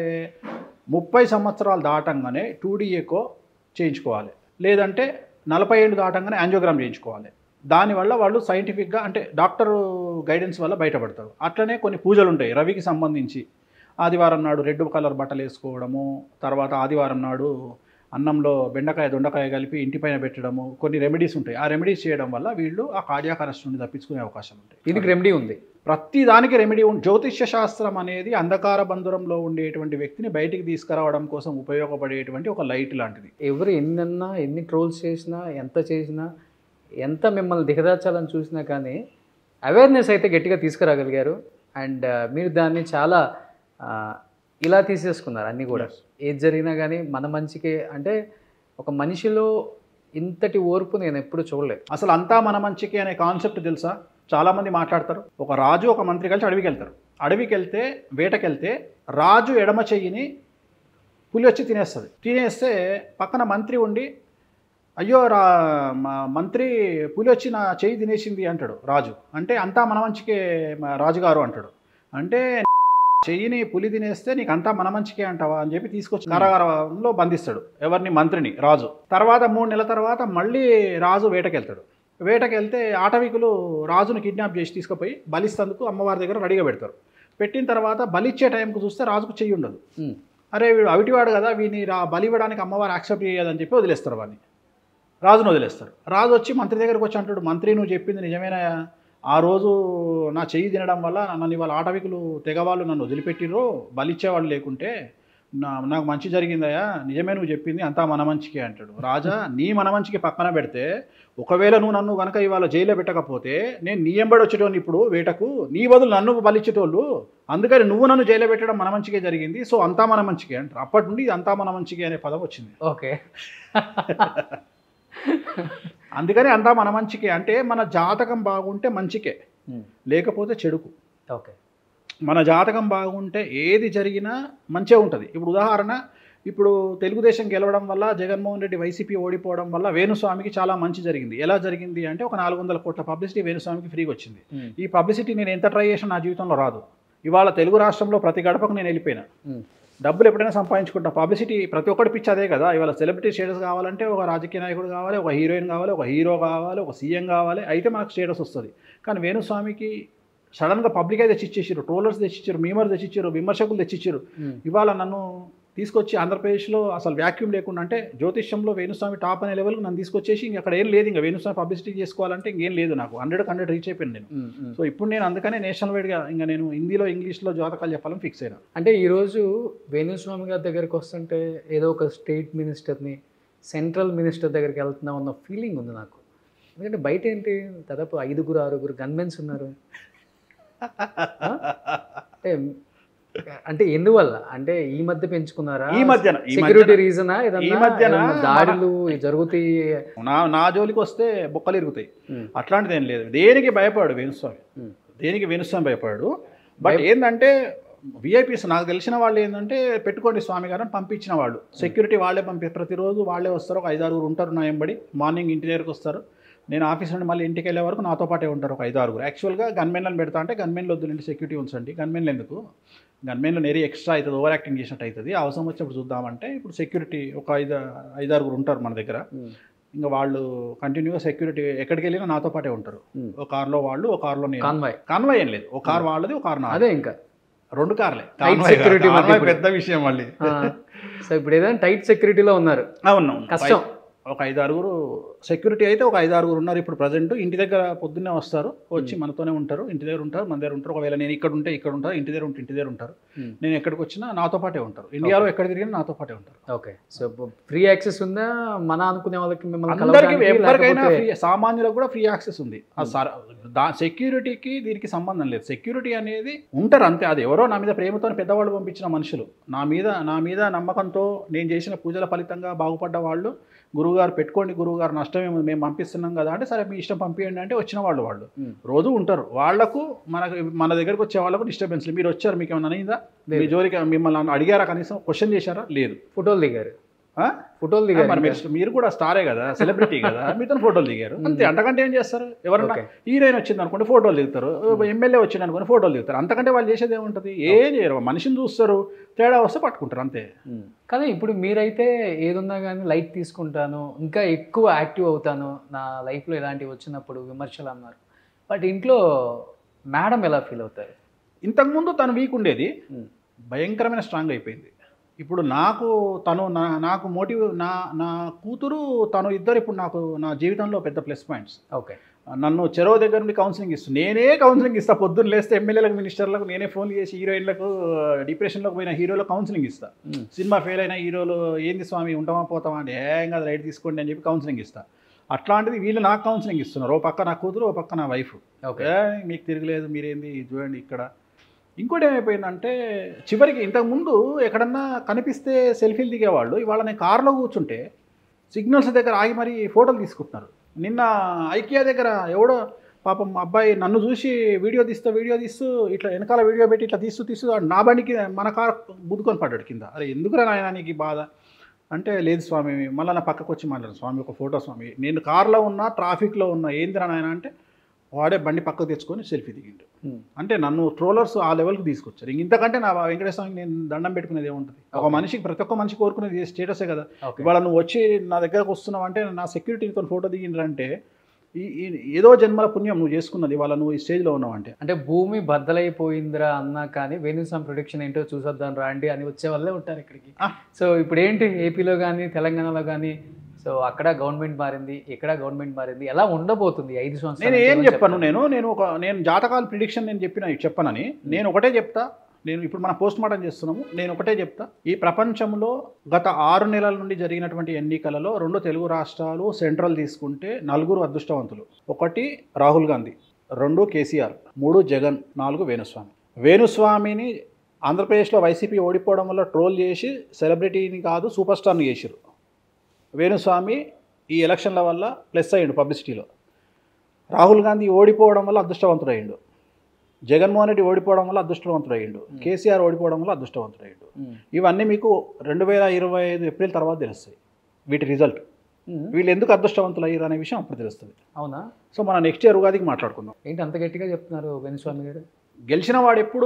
ముప్పై సంవత్సరాలు దాటంగానే టూ ఎకో చేయించుకోవాలి లేదంటే నలభై ఏళ్ళు దాటంగానే యాంజియోగ్రామ్ చేయించుకోవాలి దానివల్ల వాళ్ళు సైంటిఫిక్గా అంటే డాక్టర్ గైడెన్స్ వల్ల బయటపడతారు అట్లనే కొన్ని పూజలు ఉంటాయి రవికి సంబంధించి ఆదివారం నాడు రెడ్ కలర్ బట్టలు వేసుకోవడము తర్వాత ఆదివారం నాడు అన్నంలో బెండకాయ దొండకాయ కలిపి ఇంటిపైన పెట్టడము కొన్ని రెమెడీస్ ఉంటాయి ఆ రెమెడీస్ చేయడం వల్ల వీళ్ళు ఆ కార్డియాక్ అరెస్ట్ నుండి తప్పించుకునే అవకాశం ఉంటాయి దీనికి రెమెడీ ఉంది ప్రతి దానికి రెమెడీ ఉంది జ్యోతిష్య శాస్త్రం అనేది అంధకార బంధురంలో ఉండేటువంటి వ్యక్తిని బయటికి తీసుకురావడం కోసం ఉపయోగపడేటువంటి ఒక లైట్ లాంటిది ఎవరు ఎన్నన్నా ఎన్ని ట్రోల్స్ చేసినా ఎంత చేసినా ఎంత మిమ్మల్ని దిగదార్చాలని చూసినా కానీ అవేర్నెస్ అయితే గట్టిగా తీసుకురాగలిగారు అండ్ మీరు దాన్ని చాలా ఆ, ఇలా తీసేసుకున్నారు అన్నీ కూడా ఏది జరిగినా కానీ మన మంచికే అంటే ఒక మనిషిలో ఇంతటి ఓర్పు నేను ఎప్పుడు చూడలేదు అసలు అంతా మన మంచికి అనే కాన్సెప్ట్ తెలుసా చాలామంది మాట్లాడతారు ఒక రాజు ఒక మంత్రి కలిసి అడవికి వెళ్తారు అడవికి వెళ్తే వేటకెళ్తే రాజు ఎడమ చెయ్యిని పులి వచ్చి తినేస్తుంది తినేస్తే పక్కన మంత్రి ఉండి అయ్యో రా మా మంత్రి పులి వచ్చి నా చెయ్యి తినేసింది అంటాడు రాజు అంటే అంతా మన మంచికే మా రాజుగారు అంటాడు అంటే చెయ్యిని పులి తినేస్తే నీకు అంతా మన మంచికే అంటావా అని చెప్పి తీసుకొచ్చి కారాగారంలో బంధిస్తాడు ఎవరిని మంత్రిని రాజు తర్వాత మూడు నెలల తర్వాత మళ్ళీ రాజు వేటకెళ్తాడు వేటకెళ్తే ఆటవికులు రాజును కిడ్నాప్ చేసి తీసుకుపోయి బలిస్తందుకు అమ్మవారి దగ్గర రెడీగా పెడతారు పెట్టిన తర్వాత బలిచ్చే టైంకి చూస్తే రాజుకు చెయ్యి ఉండదు ఉమ్, అరే వీడు అవిటివాడు కదా వీని రా బలి ఇవ్వడానికి అమ్మవారు యాక్సెప్ట్ చేయదని చెప్పి వదిలేస్తారు వాడిని రాజును వదిలేస్తారు రాజు వచ్చి మంత్రి దగ్గరకు వచ్చి అంటాడు మంత్రి నువ్వు చెప్పింది నిజమేనా ఆ రోజు నా చెయ్యి తినడం వల్ల నన్ను ఇవాళ ఆటవికులు తెగవాళ్ళు నన్ను వదిలిపెట్టిర్రు బలిచ్చేవాళ్ళు లేకుంటే నా నాకు మంచి జరిగిందయ్యా నిజమే నువ్వు చెప్పింది అంతా మన మంచికే అంటాడు రాజా నీ మన మంచికి పక్కన పెడితే ఒకవేళ నువ్వు నన్ను కనుక ఇవాళ జైల్లో పెట్టకపోతే నేను నీ ఎంబడి వచ్చేటోని ఇప్పుడు వేటకు నీ బదులు నన్ను బలిచ్చేటోళ్ళు అందుకని నువ్వు నన్ను జైల్లో పెట్టడం మన మంచికే జరిగింది సో అంతా మన మంచికే అంటారు అప్పటి నుండి ఇది అంతా మన మంచికే అనే పదం వచ్చింది ఓకే అందుకని అంతా మన మంచికే అంటే మన జాతకం బాగుంటే మంచికే ఉమ్, లేకపోతే చెడుకు ఓకే మన జాతకం బాగుంటే ఏది జరిగినా మంచిగా ఉంటుంది ఇప్పుడు ఉదాహరణ ఇప్పుడు తెలుగుదేశం గెలవడం వల్ల జగన్మోహన్ రెడ్డి వైసీపీ ఓడిపోవడం వల్ల వేణుస్వామికి చాలా మంచి జరిగింది ఎలా జరిగింది అంటే ఒక నాలుగు వందల కోట్ల పబ్లిసిటీ వేణుస్వామికి ఫ్రీగా వచ్చింది ఉమ్, ఈ పబ్లిసిటీ నేను ఎంత ట్రై చేసినా నా జీవితంలో రాదు ఇవాళ తెలుగు రాష్ట్రంలో ప్రతి గడపకు నేను వెళ్ళిపోయినా ఉమ్, డబ్బులు ఎప్పుడైనా సంపాదించుకుంటా పబ్లిసిటీ ప్రతి ఒక్కటి పిచ్చి అదే కదా ఇవాళ సెలబ్రిటీ స్టేటస్ కావాలంటే ఒక రాజకీయ నాయకుడు కావాలి ఒక హీరోయిన్ కావాలి ఒక హీరో కావాలి ఒక సీఎం కావాలి అయితే మనకు స్టేటస్ వస్తుంది కానీ వేణుస్వామికి సడన్గా పబ్లిక్ అయితే తెచ్చిచ్చేసారు ట్రోలర్స్ తెచ్చిచ్చారు మీమర్స్ తెచ్చిచ్చారు విమర్శకులు తెచ్చిచ్చారు ఉమ్. ఇవాళ నన్ను తీసుకొచ్చి ఆంధ్రప్రదేశ్లో అసలు వ్యాక్యూమ్ లేకుండా అంటే జ్యోతిష్యంలో వేణుస్వామి టాప్ అనే లెవెల్కి నన్ను తీసుకొచ్చేసి ఇంక అక్కడ ఏం లేదు ఇంకా వేణుస్వామి పబ్లిసిటీ చేసుకోవాలంటే ఇంకేం లేదు నాకు హండ్రెడ్ హండ్రెడ్ రీచ్ అయిపోయాను నేను ఉమ్, ఉమ్. సో ఇప్పుడు నేను అందుకనే నేషనల్ వైడ్గా ఇంకా నేను హిందీలో ఇంగ్లీష్లో జాతకాలు చెప్పాలని ఫిక్స్ అయినా అంటే ఈరోజు వేణుస్వామి గారి దగ్గరికి వస్తుంటే ఏదో ఒక స్టేట్ మినిస్టర్ని సెంట్రల్ మినిస్టర్ దగ్గరికి వెళ్తున్నాం అన్న ఫీలింగ్ ఉంది నాకు ఎందుకంటే బయట ఏంటి దాదాపు ఐదుగురు ఆరుగురు గన్మెన్స్ ఉన్నారు అంటే అంటే ఎందువల్ల అంటే ఈ మధ్య పెంచుకున్నారా ఈ మధ్యన ఈ సెక్యూరిటీ మధ్యన రీజనా ఈ ఏదన్నా మధ్యన ఏదన్నా దాడులు జరుగుతాయి నా నా జోలికి వస్తే బొక్కలు ఇరుగుతాయి ఉమ్. అట్లాంటిది ఏం లేదు దేనికి భయపడాడు వేణుస్వామి ఉమ్. దేనికి వేణుస్వామి భయపడాడు బట్ ఏంటంటే విఐపీస్ నాకు తెలిసిన వాళ్ళు ఏంటంటే పెట్టుకోండి స్వామి గారు అని పంపించిన వాళ్ళు సెక్యూరిటీ వాళ్ళే పంపి ప్రతిరోజు వాళ్ళే వస్తారు ఒక ఐదు ఆరుగురు ఉంటారు నా ఎంబడి మార్నింగ్ ఇంటి దగ్గరకు వస్తారు నేను ఆఫీస్ నుండి మళ్ళీ ఇంటికి వెళ్ళే వరకు నాతో పాటే ఉంటారు ఒక ఐదు ఆరుగురు యాక్చువల్గా గన్మెన్లను పెడతా అంటే గన్మెన్లు వద్దులండి సెక్యూరిటీ ఉంచండి గన్మెన్లు ఎందుకు గన్మెన్లు నేరీ ఎక్స్ట్రా అవుతుంది ఓవర్ యాక్టింగ్ చేసినట్టు అవుతుంది అవసరం వచ్చినప్పుడు చూద్దామంటే ఇప్పుడు సెక్యూరిటీ ఒక ఐదు ఐదు ఆరుగురు ఉంటారు మన దగ్గర ఉమ్. ఇంకా వాళ్ళు కంటిన్యూగా సెక్యూరిటీ ఎక్కడికి వెళ్ళినా నాతో పాటే ఉంటారు ఉమ్. ఒక కార్లో వాళ్ళు ఒక కార్లో నేను కాన్వాయ్ కాన్వాయ్ ఏం లేదు ఒక కార్ వాళ్ళది ఒక కార్ నాది అదే ఇంకా రెండు కార్లే Tight కాన్వాయ్ security కాదు. మధ్య కాన్వాయ్ ఇప్పుడు. పెద్ద విషయం మళ్ళీ సో ఇప్పుడు ఏదైనా టైట్ సెక్యూరిటీలో ఉన్నారు అవును కష్టం. ఒక ఐదు ఆరుగురు సెక్యూరిటీ అయితే ఒక ఐదు ఆరుగురు ఉన్నారు ఇప్పుడు ప్రజెంట్ ఇంటి దగ్గర పొద్దున్నే వస్తారు వచ్చి మనతోనే ఉంటారు ఇంటి దగ్గర ఉంటారు మన దగ్గర ఉంటారు ఒకవేళ నేను ఇక్కడ ఉంటే ఇక్కడ ఉంటారు ఇంటి దగ్గర ఉంటే ఇంటి దగ్గర ఉంటారు Hmm. నేను ఎక్కడికి వచ్చినా నాతో పాటే ఉంటారు ఇండియాలో ఎక్కడ తిరిగినా నాతో పాటే ఉంటారు ఓకే సో ఫ్రీ యాక్సెస్ ఉందా మన అనుకునే వాళ్ళకి మిమ్మల్ని అందరికి కలవడానికి ఎవరికైనా లేకపోతే- ఫ్రీ సామాన్యులకు కూడా ఫ్రీ యాక్సెస్ ఉంది ఆ సర- దా సెక్యూరిటీకి దీనికి సంబంధం లేదు సెక్యూరిటీ అనేది ఉంటారు అంతే అది ఎవరో నా మీద ప్రేమతో పెద్దవాళ్ళు పంపించిన మనుషులు నా మీద నా మీద నమ్మకంతో నేను చేసిన పూజల ఫలితంగా బాగుపడ్డ వాళ్ళు గురువుగారు పెట్టుకోండి గురువుగారు నష్టం ఏముంది మేము పంపిస్తున్నాం కదా అంటే సరే మీ ఇష్టం పంపించండి అంటే వచ్చిన వాళ్ళు వాళ్ళు Hmm. రోజు ఉంటారు వాళ్లకు మనకు మన దగ్గరకు వచ్చే వాళ్ళకు డిస్టర్బెన్స్ మీరు వచ్చారు మీకు ఏమైనా అయిందా మీ జోలికి మిమ్మల్ని అడిగారా కనీసం క్వశ్చన్ చేశారా లేదు ఫోటోలు దిగారు ఆ? ఫోటోలు ఆ, దిగారు మరి ఇంకా. మీరు మీరు కూడా స్టారే కదా సెలబ్రిటీ కదా మీతో ఫోటోలు దిగారు అంతే అంతకంటే ఏం చేస్తారు ఎవరన్నా Okay. హీరోయిన్ వచ్చింది అనుకోండి ఫోటోలు దిగుతారు ఎమ్మెల్యే వచ్చింది అనుకోండి ఫోటోలు దిగుతారు అంతకంటే వాళ్ళు చేసేది ఏముంటుంది ఏం చేయరు మనిషిని చూస్తారు తేడా వస్తే పట్టుకుంటారు అంతే ఉమ్. కానీ ఇప్పుడు మీరైతే ఏదున్నా కానీ లైట్ తీసుకుంటాను ఇంకా ఎక్కువ యాక్టివ్ అవుతాను నా లైఫ్లో ఇలాంటివి వచ్చినప్పుడు విమర్శలు అన్నారు బట్ ఇంట్లో మేడం ఎలా ఫీల్ అవుతారు ఇంతకుముందు తను వీక్ ఉండేది ఉమ్. భయంకరమైన స్ట్రాంగ్ అయిపోయింది ఇప్పుడు నాకు తను నా నాకు మోటివ్ నా నా కూతురు తను ఇద్దరు ఇప్పుడు నాకు నా జీవితంలో పెద్ద ప్లస్ పాయింట్స్ ఓకే నన్ను చెరవ దగ్గర నుండి కౌన్సిలింగ్ ఇస్తుంది నేనే కౌన్సిలింగ్ ఇస్తా పొద్దున్న లేస్తే ఎమ్మెల్యేలకు మినిస్టర్లకు నేనే ఫోన్ చేసి హీరోయిన్లకు డిప్రెషన్లోకి పోయిన హీరోలకు కౌన్సిలింగ్ ఇస్తా ఉమ్. సినిమా ఫెయిల్ అయిన హీరోలు ఏంది స్వామి ఉంటామా పోతామా అంటే ఏం కాదు రైట్ తీసుకోండి అని చెప్పి కౌన్సిలింగ్ ఇస్తా అట్లాంటిది వీళ్ళు నాకు కౌన్సిలింగ్ ఇస్తున్నారు ఓ పక్క నా కూతురు ఓ పక్క నా వైఫ్ ఓకే ఏ మీకు తిరగలేదు మీరేంది ఇది చూడండి ఇక్కడ ఇంకోటి ఏమైపోయిందంటే చివరికి ఇంతకుముందు ఎక్కడన్నా కనిపిస్తే సెల్ఫీలు దిగేవాళ్ళు ఇవాళ నేను కారులో కూర్చుంటే సిగ్నల్స్ దగ్గర ఆగి మరీ ఫోటోలు తీసుకుంటున్నారు నిన్న ఐకియా దగ్గర ఎవడో పాపం అబ్బాయి నన్ను చూసి వీడియో తీస్తూ వీడియో తీస్తూ ఇట్లా వెనకాల వీడియో పెట్టి ఇట్లా తీస్తూ తీస్తూ వాడు నా బండికి మన కారు గుద్దుకొని పడ్డాడు కింద అరే ఎందుకురా నాయన నీకు ఈ బాధ అంటే లేదు స్వామి మళ్ళీ నా పక్కకు వచ్చి మాట్లాడు స్వామి ఒక ఫోటో స్వామి నేను కార్లో ఉన్నా ట్రాఫిక్లో ఉన్నా ఏందిరా నాయన అంటే వాడే బండి పక్కకు తెచ్చుకొని సెల్ఫీ దిగిండు ఉమ్. అంటే నన్ను ట్రోలర్స్ ఆ లెవెల్కి తీసుకొచ్చారు ఇంక ఇంతకంటే నా వెంకటేశ్వర స్వామికి నేను దండం పెట్టుకునేది ఏముంటుంది ఒక మనిషికి ప్రతి ఒక్క మనిషి కోరుకునేది స్టేటసే కదా ఓకే ఇవాళ నువ్వు వచ్చి నా దగ్గరకు వస్తున్నావు అంటే నా సెక్యూరిటీతో ఫోటో దిగిండ్రంటే ఈ ఈ- ఏదో జన్మల పుణ్యం నువ్వు చేసుకున్నది ఇవాళ నువ్వు ఈ స్టేజ్లో ఉన్నావు అంటే అంటే భూమి బద్దలైపోయిందిరా అన్నా కానీ వేణుస్వామి ప్రొడిక్షన్ ఏంటో చూసొద్దాం రండి అని వచ్చే వాళ్ళే ఉంటారు ఇక్కడికి ఆ. సో ఇప్పుడు ఏంటి ఏపీలో కానీ తెలంగాణలో కానీ సో అక్కడ గవర్నమెంట్ మారింది ఇక్కడ గవర్నమెంట్ మారింది ఎలా ఉండబోతుంది ఐదు నేను సంవత్సరాలు ఏం ఏమని చెప్పను చెప్తారు? నేను నేను ఒక నేను జాతకాల ప్రిడిక్షన్ నేను చెప్పిన చెప్పనని నేను ఒకటే చెప్తా నేను ఇప్పుడు మన పోస్ట్ మార్టం చేస్తున్నాము నేను ఒకటే చెప్తా ఈ ప్రపంచంలో గత ఆరు నెలల నుండి జరిగినటువంటి ఎన్నికలలో రెండు తెలుగు రాష్ట్రాలు సెంట్రల్ తీసుకుంటే నలుగురు అదృష్టవంతులు ఒకటి రాహుల్ గాంధీ రెండు కేసీఆర్ మూడు జగన్ నాలుగు వేణుస్వామి వేణుస్వామిని ఆంధ్రప్రదేశ్లో వైసీపీ ఓడిపోవడం వల్ల ట్రోల్ చేసి సెలబ్రిటీని కాదు సూపర్ స్టార్ని చేసిరు వేణుస్వామి ఈ ఎలక్షన్ల వల్ల ప్లస్ అయ్యిండు పబ్లిసిటీలో రాహుల్ గాంధీ ఓడిపోవడం వల్ల అదృష్టవంతుడయ్యిండు జగన్మోహన్ రెడ్డి ఓడిపోవడం వల్ల అదృష్టవంతుడయ్యిండు కేసీఆర్ ఓడిపోవడం వల్ల అదృష్టవంతుడయ్యిండు ఉమ్. ఇవన్నీ మీకు రెండు వేల ఇరవై ఐదు ఏప్రిల్ తర్వాత తెలుస్తాయి వీటి రిజల్ట్ ఉమ్. వీళ్ళు ఎందుకు అదృష్టవంతులు అయ్యారు అనే విషయం అప్పుడు తెలుస్తుంది అవునా సో మనం నెక్స్ట్ ఇయర్ ఉగాదికి మాట్లాడుకుందాం ఏంటి అంత గట్టిగా చెప్తున్నారు వేణుస్వామి గారు గెలిచిన వాడు ఎప్పుడు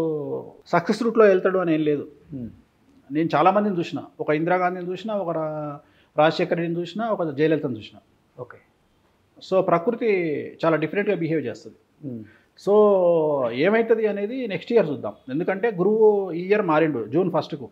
సక్సెస్ రూట్లో వెళ్తాడు అని ఏం లేదు ఉమ్. నేను చాలామందిని చూసిన ఒక ఇందిరాగాంధీని చూసిన ఒక రా- రాజశేఖర రెడ్డిని చూసిన ఒక జయలలితను చూసిన ఓకే సో ప్రకృతి చాలా డిఫరెంట్గా బిహేవ్ చేస్తుంది ఉమ్. సో ఏమవుతుంది అనేది నెక్స్ట్ ఇయర్ చూద్దాం ఎందుకంటే గురువు ఈ ఇయర్ మారిండు జూన్ ఫస్ట్కు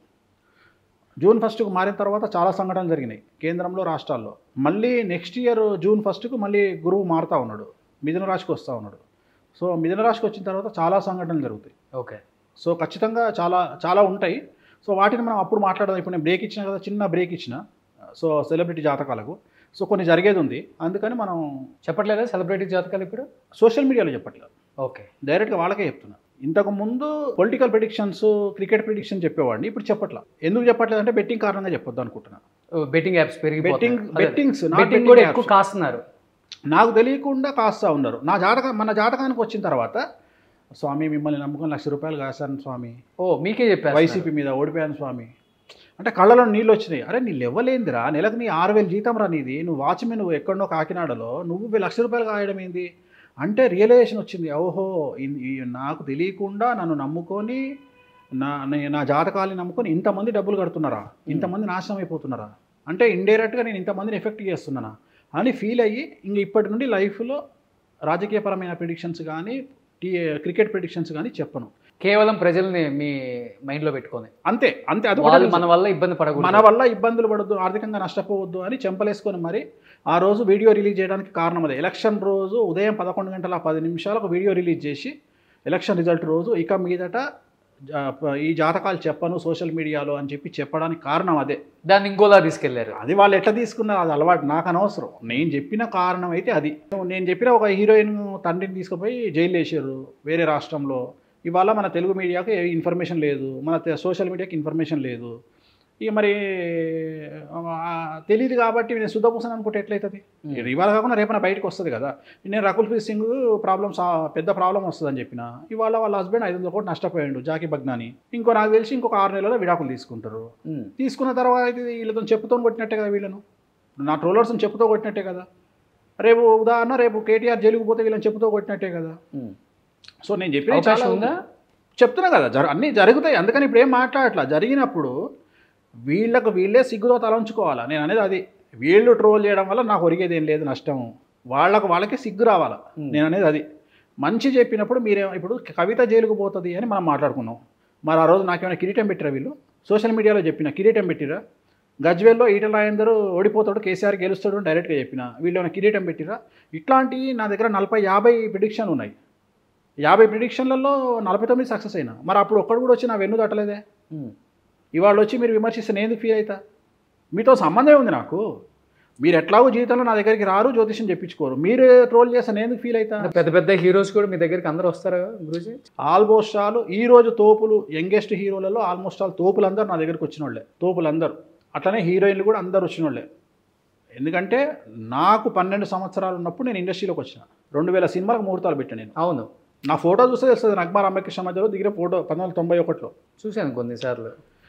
జూన్ ఫస్ట్కు మారిన తర్వాత చాలా సంఘటనలు జరిగినాయి కేంద్రంలో రాష్ట్రాల్లో మళ్ళీ నెక్స్ట్ ఇయర్ జూన్ ఫస్ట్కు మళ్ళీ గురువు మారుతూ ఉన్నాడు మిథున రాశికి వస్తూ ఉన్నాడు సో మిథున రాశికి వచ్చిన తర్వాత చాలా సంఘటనలు జరుగుతాయి ఓకే సో ఖచ్చితంగా చాలా చాలా ఉంటాయి సో వాటిని మనం అప్పుడు మాట్లాడదాం ఇప్పుడు నేను బ్రేక్ ఇచ్చిన కదా చిన్న బ్రేక్ ఇచ్చిన సో సెలబ్రిటీ జాతకాలకు సో కొన్ని జరిగేది ఉంది అందుకని మనం చెప్పట్లేదా సెలబ్రిటీ జాతకాలు ఇప్పుడు సోషల్ మీడియాలో చెప్పట్లేదు ఓకే డైరెక్ట్గా వాళ్ళకే చెప్తున్నా ఇంతకు ముందు పొలిటికల్ ప్రిడిక్షన్స్ క్రికెట్ ప్రిడిక్షన్ చెప్పేవాడిని ఇప్పుడు చెప్పట్లా ఎందుకు చెప్పట్లేదు అంటే బెట్టింగ్ కారణంగా చెప్పొద్దు అనుకుంటున్నా బెట్టింగ్ యాప్స్ పెరిగి Betting- bettings, not betting betting కూడా apps. ఎక్కువ కాస్తున్నారు నాకు తెలియకుండా కాస్తా ఉన్నారు నా జాతకం మన జాతకానికి వచ్చిన తర్వాత స్వామి మిమ్మల్ని నమ్ముకొని లక్ష రూపాయలు కాశాను స్వామి ఓ మీకే చెప్పారు వైసీపీ మీద ఓడిపోయాను స్వామి అంటే కళ్ళలో నీళ్ళు వచ్చినాయి అరే నీ లెవ్వలేందిరా నెలకు నీ ఆరు వేలు జీతం రా నీది నువ్వు వాచ్మెన్ నువ్వు ఎక్కడో కాకినాడలో నువ్వు వే- లక్ష రూపాయలు కాయడం ఏంది అంటే రియలైజేషన్ వచ్చింది ఓహో ఇన్- ఈ నాకు తెలియకుండా నన్ను నమ్ముకొని నా నే- నా జాతకాలని నమ్ముకొని ఇంతమంది డబ్బులు కడుతున్నారా ఇంతమంది నాశనం అయిపోతున్నారా అంటే ఇండైరెక్ట్గా నేను ఇంతమందిని ఎఫెక్ట్ చేస్తున్నానా అని ఫీల్ అయ్యి ఇంక ఇప్పటి నుండి లైఫ్లో రాజకీయపరమైన ప్రిడిక్షన్స్ కానీ టీ క్రికెట్ ప్రిడిక్షన్స్ కానీ చెప్పను కేవలం ప్రజల్ని మీ మైండ్ లో పెట్టుకొని అంతే అంతే అది వాళ్ళు ఒకటే మన వల్ల ఇబ్బంది పడకూడదు మన వల్ల ఇబ్బందులు పడద్దు ఆర్థికంగా నష్టపోవద్దు అని చెంపలేసుకొని మరి ఆ రోజు వీడియో రిలీజ్ చేయడానికి కారణం అదే ఎలక్షన్ రోజు ఉదయం పదకొండు గంటల పది నిమిషాలకు వీడియో రిలీజ్ చేసి ఎలక్షన్ రిజల్ట్ రోజు ఇక మీదట జా- ప- ఈ జాతకాలు చెప్పను సోషల్ మీడియాలో అని చెప్పి చెప్పడానికి కారణం అదే దాన్ని ఇంకోలా తీసుకెళ్లారు అది వాళ్ళు ఎట్లా తీసుకున్నారు అది అలవాటు నాకు అనవసరం నేను చెప్పిన కారణం అయితే అది నేను చెప్పిన ఒక హీరోయిన్ తండ్రిని తీసుకుపోయి జైలు వేసారు వేరే రాష్ట్రంలో ఇవాళ మన తెలుగు మీడియాకి ఏ ఇన్ఫర్మేషన్ లేదు మన తె- సోషల్ మీడియాకి ఇన్ఫర్మేషన్ లేదు ఇక మరి ఆ, తెలియదు కాబట్టి నేను శుద్ధపూసని అనుకుంటే ఎట్లయితుంది ఇవాళ కాకుండా రేపన బయటకు వస్తుంది కదా నేను రకుల్ ప్రీత్ సింగ్ ప్రాబ్లమ్ పెద్ద ప్రాబ్లం వస్తుందని చెప్పిన ఇవాళ వాళ్ళ హస్బెండ్ ఐదు వందల కోట్లు నష్టపోయాడు జాకీ బగ్నాని ఇంకో నాకు తెలిసి ఇంకొక ఆరు నెలల్లో విడాకులు తీసుకుంటారు ఉమ్. తీసుకున్న తర్వాత ఇది వీళ్ళతో చెప్పుతో కొట్టినట్టే కదా వీళ్ళను నా ట్రోలర్స్ని చెప్పుతో కొట్టినట్టే కదా రేపు ఉదాహరణ రేపు కేటీఆర్ జైలుకు పోతే వీళ్ళని చెప్పుతో కొట్టినట్టే కదా ఉమ్. సో నేను చెప్పిన అవకాశం ఉందా చెప్తున్నా కదా జర అన్నీ జరుగుతాయి అందుకని ఇప్పుడు ఏం మాట్లాడట్లా జరిగినప్పుడు వీళ్ళకు వీళ్ళే సిగ్గుతో తలంచుకోవాలా నేను అనేది అది వీళ్ళు ట్రోల్ చేయడం వల్ల నాకు ఒరిగేది ఏం లేదు నష్టం వాళ్ళకు వాళ్ళకి సిగ్గు రావాలా నేను అనేది అది మంచి చెప్పినప్పుడు మీరే ఇప్పుడు కవిత జైలుకు పోతుంది అని మనం మాట్లాడుకున్నాం మరి ఆ రోజు నాకేమైనా కిరీటం పెట్టిరా వీళ్ళు సోషల్ మీడియాలో చెప్పిన కిరీటం పెట్టిరా గజ్వేల్లో ఈటల రాజేందర్ ఓడిపోతాడు కేసీఆర్ గెలుస్తాడు అని డైరెక్ట్గా చెప్పిన వీళ్ళు ఏమైనా కిరీటం పెట్టిరా ఇట్లాంటివి నా దగ్గర నలభై యాభై ప్రిడిక్షన్ ఉన్నాయి యాభై ప్రిడిక్షన్లలో నలభై తొమ్మిది సక్సెస్ అయినా మరి అప్పుడు ఒక్కడు కూడా వచ్చి నా వెన్ను తట్టలేదే ఉమ్. ఇవాళ వచ్చి మీరు విమర్శిస్తే నేను ఎందుకు ఫీల్ అవుతా మీతో సంబంధమే ఉంది నాకు మీరు ఎట్లాగో జీవితంలో నా దగ్గరికి రారు జ్యోతిషం చెప్పించుకోరు మీరు ట్రోల్ చేస్తే నేను ఎందుకు ఫీల్ అవుతా పెద్ద పెద్ద హీరోస్ కూడా మీ దగ్గరికి అందరూ వస్తారా గురుజీ ఆల్మోస్ట్ ఆల్ ఈ రోజు తోపులు యంగెస్ట్ హీరోలలో ఆల్మోస్ట్ ఆల్ తోపులు అందరూ నా దగ్గరికి వచ్చిన వాళ్ళే తోపులు అందరూ అట్లనే హీరోయిన్లు కూడా అందరు వచ్చిన వాళ్ళే ఎందుకంటే నాకు పన్నెండు సంవత్సరాలు ఉన్నప్పుడు నేను ఇండస్ట్రీలోకి వచ్చిన రెండు వేల సినిమాలకు ముహూర్తాలు పెట్టాను నేను అవును నా ఫోటో చూస్తే తెలుస్తుంది నగ్మార్ అంబేకృష్ణ మధ్యలో దిగిన ఫోటో పంతొమ్మిది వందల తొంభై ఒకటిలో చూశాను కొన్నిసార్లు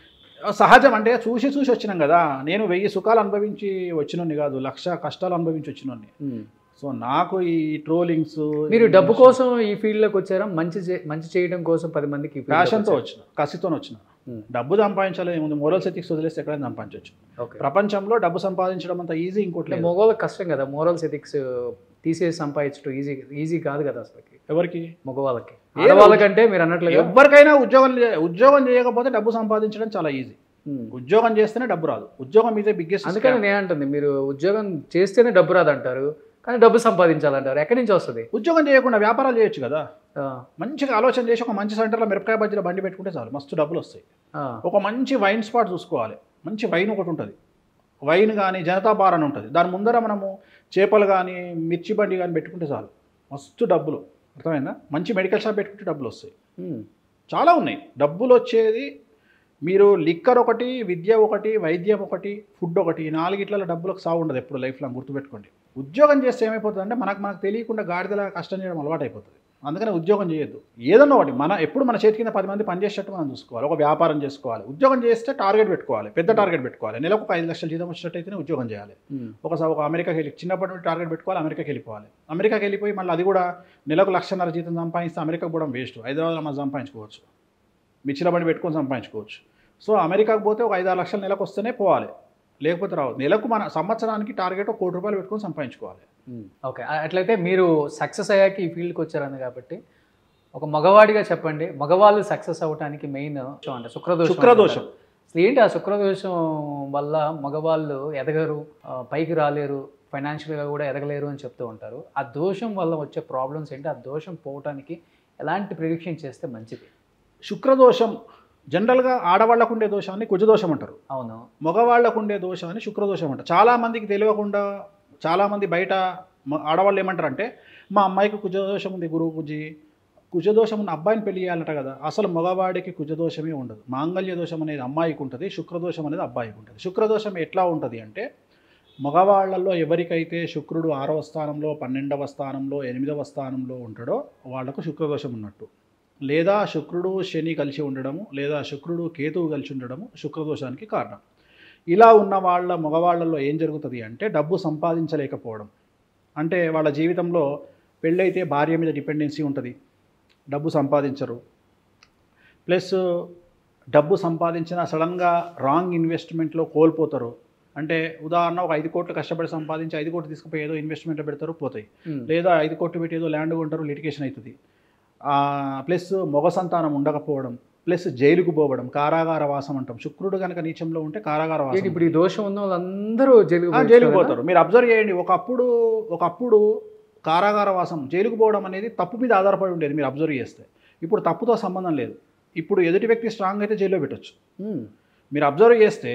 సహజం అంటే చూసి చూసి వచ్చినాం కదా నేను వెయ్యి సుఖాలు అనుభవించి వచ్చినోని కాదు లక్ష కష్టాలు అనుభవించి వచ్చినోని ఉమ్. సో నాకు ఈ ట్రోలింగ్స్ మీరు డబ్బు కోసం ఈ ఫీల్డ్ లోకి వచ్చారా మంచి చే- మంచి చేయడం కోసం పది మందికి ఈ field లోకి ప్యాషన్తో వచ్చారా? వచ్చిన కసితో వచ్చిన Hmm. డబ్బు సంపాదించాలి ఏముంది మోరల్ సెటిక్స్ వదిలేస్తే ఎక్కడైనా సంపాదించవచ్చు ఓకే ప్రపంచంలో డబ్బు సంపాదించడం అంత ఈజీ ఇంకోటి లేదు మగవాళ్ళకి కష్టం కదా మోరల్స్ ఎథిక్స్ తీసేసి సంపాదించడం ఈజీ ఈజీ కాదు కదా అసలుకి ఎవరికి మగవాళ్ళకి ఏ ఆడవాళ్ళకంటే మీరు అన్నట్లుగా ఎవరికైనా ఉద్యోగం చే- ఉద్యోగం చేయకపోతే డబ్బు సంపాదించడం చాలా ఈజీ ఉమ్. ఉద్యోగం చేస్తేనే డబ్బు రాదు ఉద్యోగం మీదే బిగ్గెస్ట్ అందుకని నేను అంటుంది మీరు ఉద్యోగం చేస్తేనే డబ్బు రాదంటారు కానీ డబ్బు సంపాదించాలంటారు ఎక్కడి నుంచి వస్తుంది ఉద్యోగం చేయకుండా వ్యాపారాలు చేయొచ్చు కదా ఆ, మంచిగా ఆలోచన చేసి ఒక మంచి సెంటర్లో మిరపకాయ బజ్జీల బండి పెట్టుకుంటే చాలు మస్తు డబ్బులు వస్తాయి ఆ, ఒక మంచి వైన్ స్పాట్ చూసుకోవాలి మంచి వైన్ ఒకటి ఉంటుంది వైన్ కానీ జనతా బార్ అని ఉంటుంది దాని ముందర మనము చేపలు కానీ మిర్చి బండి కానీ పెట్టుకుంటే చాలు మస్తు డబ్బులు అర్థమైందా మంచి మెడికల్ షాప్ పెట్టుకుంటే డబ్బులు వస్తాయి ఉమ్. చాలా ఉన్నాయి డబ్బులు వచ్చేది మీరు లిక్కర్ ఒకటి విద్య ఒకటి వైద్యం ఒకటి ఫుడ్ ఒకటి ఈ నాలుగిట్ల డబ్బులకు సాగు ఉండదు ఎప్పుడు లైఫ్లో గుర్తుపెట్టుకోండి ఉద్యోగం చేస్తే ఏమైపోతుంది అంటే మనకు మనకు తెలియకుండా గాడిదలా కష్టం చేయడం అలవాటు అయిపోతుంది అందుకని ఉద్యోగం చేయొద్దు ఏదన్నా ఒకటి మన ఎప్పుడు మన చేతి కింద పది మంది పని చేసేటట్టు మనం చూసుకోవాలి ఒక వ్యాపారం చేసుకోవాలి ఉద్యోగం చేస్తే టార్గెట్ పెట్టుకోవాలి పెద్ద టార్గెట్ పెట్టుకోవాలి నెలకు ఒక ఐదు లక్షల జీతం వచ్చినట్టయితేనే ఉద్యోగం చేయాలి ఉమ్. ఒకసారి ఒక అమెరికాకి వెళ్ళి చిన్నప్పటి నుండి టార్గెట్ పెట్టుకోవాలి అమెరికాకి వెళ్ళిపోవాలి అమెరికాకి వెళ్ళిపోయి మళ్ళీ అది కూడా నెలకు లక్షన్నర జీతం సంపాదిస్తే అమెరికాకు కూడా వేస్ట్ హైదరాబాద్లో మనం సంపాదించుకోవచ్చు మిర్చిల బండి పెట్టుకొని సంపాదించుకోవచ్చు సో అమెరికాకు పోతే ఒక ఐదారు లక్షల నెలకు వస్తేనే పోవాలి లేకపోతే రావు నెలకు మన సంవత్సరానికి టార్గెట్ ఒక కోటి రూపాయలు పెట్టుకొని సంపాదించుకోవాలి ఉమ్. ఓకే ఆ- అట్లయితే మీరు సక్సెస్ అయ్యాక ఈ ఫీల్డ్కి వచ్చారని కాబట్టి ఒక మగవాడిగా చెప్పండి మగవాళ్ళు సక్సెస్ అవ్వడానికి మెయిన్ అంటే శుక్రదోషం శుక్రదోషం. అంటారు. అసలు ఏంటి ఆ శుక్రదోషం వల్ల మగవాళ్ళు ఎదగరు ఆ, పైకి రాలేరు ఫైనాన్షియల్గా కూడా ఎదగలేరు అని చెప్తూ ఉంటారు ఆ దోషం వల్ల వచ్చే ప్రాబ్లమ్స్ ఏంటి ఆ దోషం పోవటానికి ఎలాంటి ప్రిడిక్షన్ చేస్తే మంచిది శుక్రదోషం జనరల్గా ఆడవాళ్ళకు ఉండే దోషాన్ని కుజదోషం అంటారు అవును మగవాళ్ళకు ఉండే దోషాన్ని శుక్రదోషం అంటారు చాలామందికి తెలియకుండా చాలామంది బయట మ- ఆడవాళ్ళు ఏమంటారంటే మా అమ్మాయికి కుజదోషం ఉంది గురువు కుజి కుజదోషం ఉన్న అబ్బాయిని పెళ్లి చేయాలంట కదా అసలు మగవాడికి కుజదోషమే ఉండదు మాంగళ్య దోషం అనేది అమ్మాయికి ఉంటుంది శుక్రదోషం అనేది అబ్బాయికి ఉంటుంది శుక్రదోషం ఎట్లా ఉంటుంది అంటే మగవాళ్ళల్లో ఎవరికైతే శుక్రుడు ఆరవ స్థానంలో పన్నెండవ స్థానంలో ఎనిమిదవ స్థానంలో ఉంటాడో వాళ్లకు శుక్రదోషం ఉన్నట్టు లేదా శుక్రుడు శని కలిసి ఉండడము లేదా శుక్రుడు కేతువు కలిసి ఉండడము శుక్రదోషానికి కారణం ఇలా ఉన్న వాళ్ళ మగవాళ్ళల్లో ఏం జరుగుతుంది అంటే డబ్బు సంపాదించలేకపోవడం అంటే వాళ్ళ జీవితంలో పెళ్ళైతే భార్య మీద డిపెండెన్సీ ఉంటుంది డబ్బు సంపాదించరు ప్లస్ డబ్బు సంపాదించిన సడన్గా రాంగ్ ఇన్వెస్ట్మెంట్లో కోల్పోతారు అంటే ఉదాహరణ ఒక ఐదు కోట్లు కష్టపడి సంపాదించి ఐదు కోట్లు తీసుకుపోయి ఏదో ఇన్వెస్ట్మెంట్లో పెడతారు పోతాయి ఉమ్. లేదా ఐదు కోట్లు పెట్టి ఏదో ల్యాండ్ కొంటారు లిటిగేషన్ అవుతుంది ప్లస్ మొగ సంతానం ఉండకపోవడం ప్లస్ జైలుకు పోవడం కారాగార వాసం అంటాం శుక్రుడు కనుక నీచంలో ఉంటే కారాగార ఏంటి వాసం ఇప్పుడు ఈ దోషం ఉన్న వాళ్ళందరూ జైలుకు ఆ, పోయి జైలుకు వస్తారా? పోతారు మీరు అబ్జర్వ్ చేయండి ఒకప్పుడు ఒకప్పుడు కారాగార వాసం జైలుకు పోవడం అనేది తప్పు మీద ఆధారపడి ఉండేది మీరు అబ్జర్వ్ చేస్తే ఇప్పుడు తప్పుతో సంబంధం లేదు ఇప్పుడు ఎదుటి వ్యక్తి స్ట్రాంగ్ అయితే జైల్లో పెట్టొచ్చు ఉమ్. మీరు అబ్జర్వ్ చేస్తే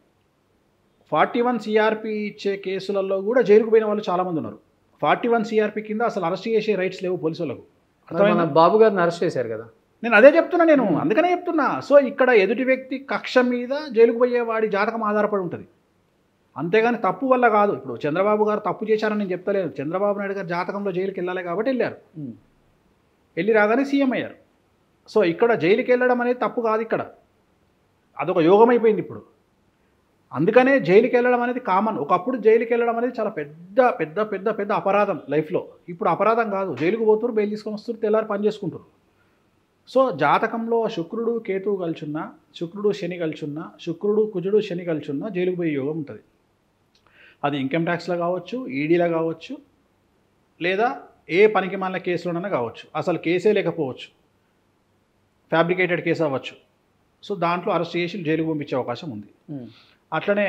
ఫార్టీ వన్ సిఆర్పి ఇచ్చే కేసులలో కూడా జైలుకు పోయిన వాళ్ళు చాలామంది ఉన్నారు ఫార్టీ వన్ సిఆర్పి కింద అసలు అరెస్ట్ చేసే రైట్స్ లేవు పోలీసు వాళ్ళకు మరి మన అర్థమైందా? బాబు గారిని అరెస్ట్ చేశారు కదా నేను అదే చెప్తున్నా నేను అందుకనే చెప్తున్నా సో ఇక్కడ ఎదుటి వ్యక్తి కక్ష మీద జైలుకు పోయే వాడి జాతకం ఆధారపడి ఉంటుంది అంతేగాని తప్పు వల్ల కాదు ఇప్పుడు చంద్రబాబు గారు తప్పు చేశారని నేను చెప్తలేను చంద్రబాబు నాయుడు గారు జాతకంలో జైలుకి వెళ్ళాలి కాబట్టి వెళ్ళారు ఉమ్. వెళ్ళి రాగానే సీఎం అయ్యారు సో ఇక్కడ జైలుకి వెళ్ళడం అనేది తప్పు కాదు ఇక్కడ అదొక యోగం అయిపోయింది ఇప్పుడు అందుకనే జైలుకి వెళ్ళడం అనేది కామన్ ఒకప్పుడు జైలుకి వెళ్ళడం అనేది చాలా పెద్ద పెద్ద పెద్ద పెద్ద అపరాధం లైఫ్లో ఇప్పుడు అపరాధం కాదు జైలుకు పోతున్నారు బెయిల్ తీసుకొని వస్తారు తెల్లారి పని చేసుకుంటారు సో జాతకంలో శుక్రుడు కేతువు కలిసున్నా శుక్రుడు శని కలిసున్నా శుక్రుడు కుజుడు శని కలిసున్నా జైలుకు పోయే యోగం ఉంటుంది అది ఇన్కమ్ ట్యాక్స్లో కావచ్చు ఈడీలో కావచ్చు లేదా ఏ పనికి మాలిన కేసులోనైనా కావచ్చు అసలు కేసే లేకపోవచ్చు ఫ్యాబ్రికేటెడ్ కేసు అవ్వచ్చు సో దాంట్లో అరెస్ట్ చేసి జైలుకు పంపించే అవకాశం ఉంది ఉమ్. అట్లనే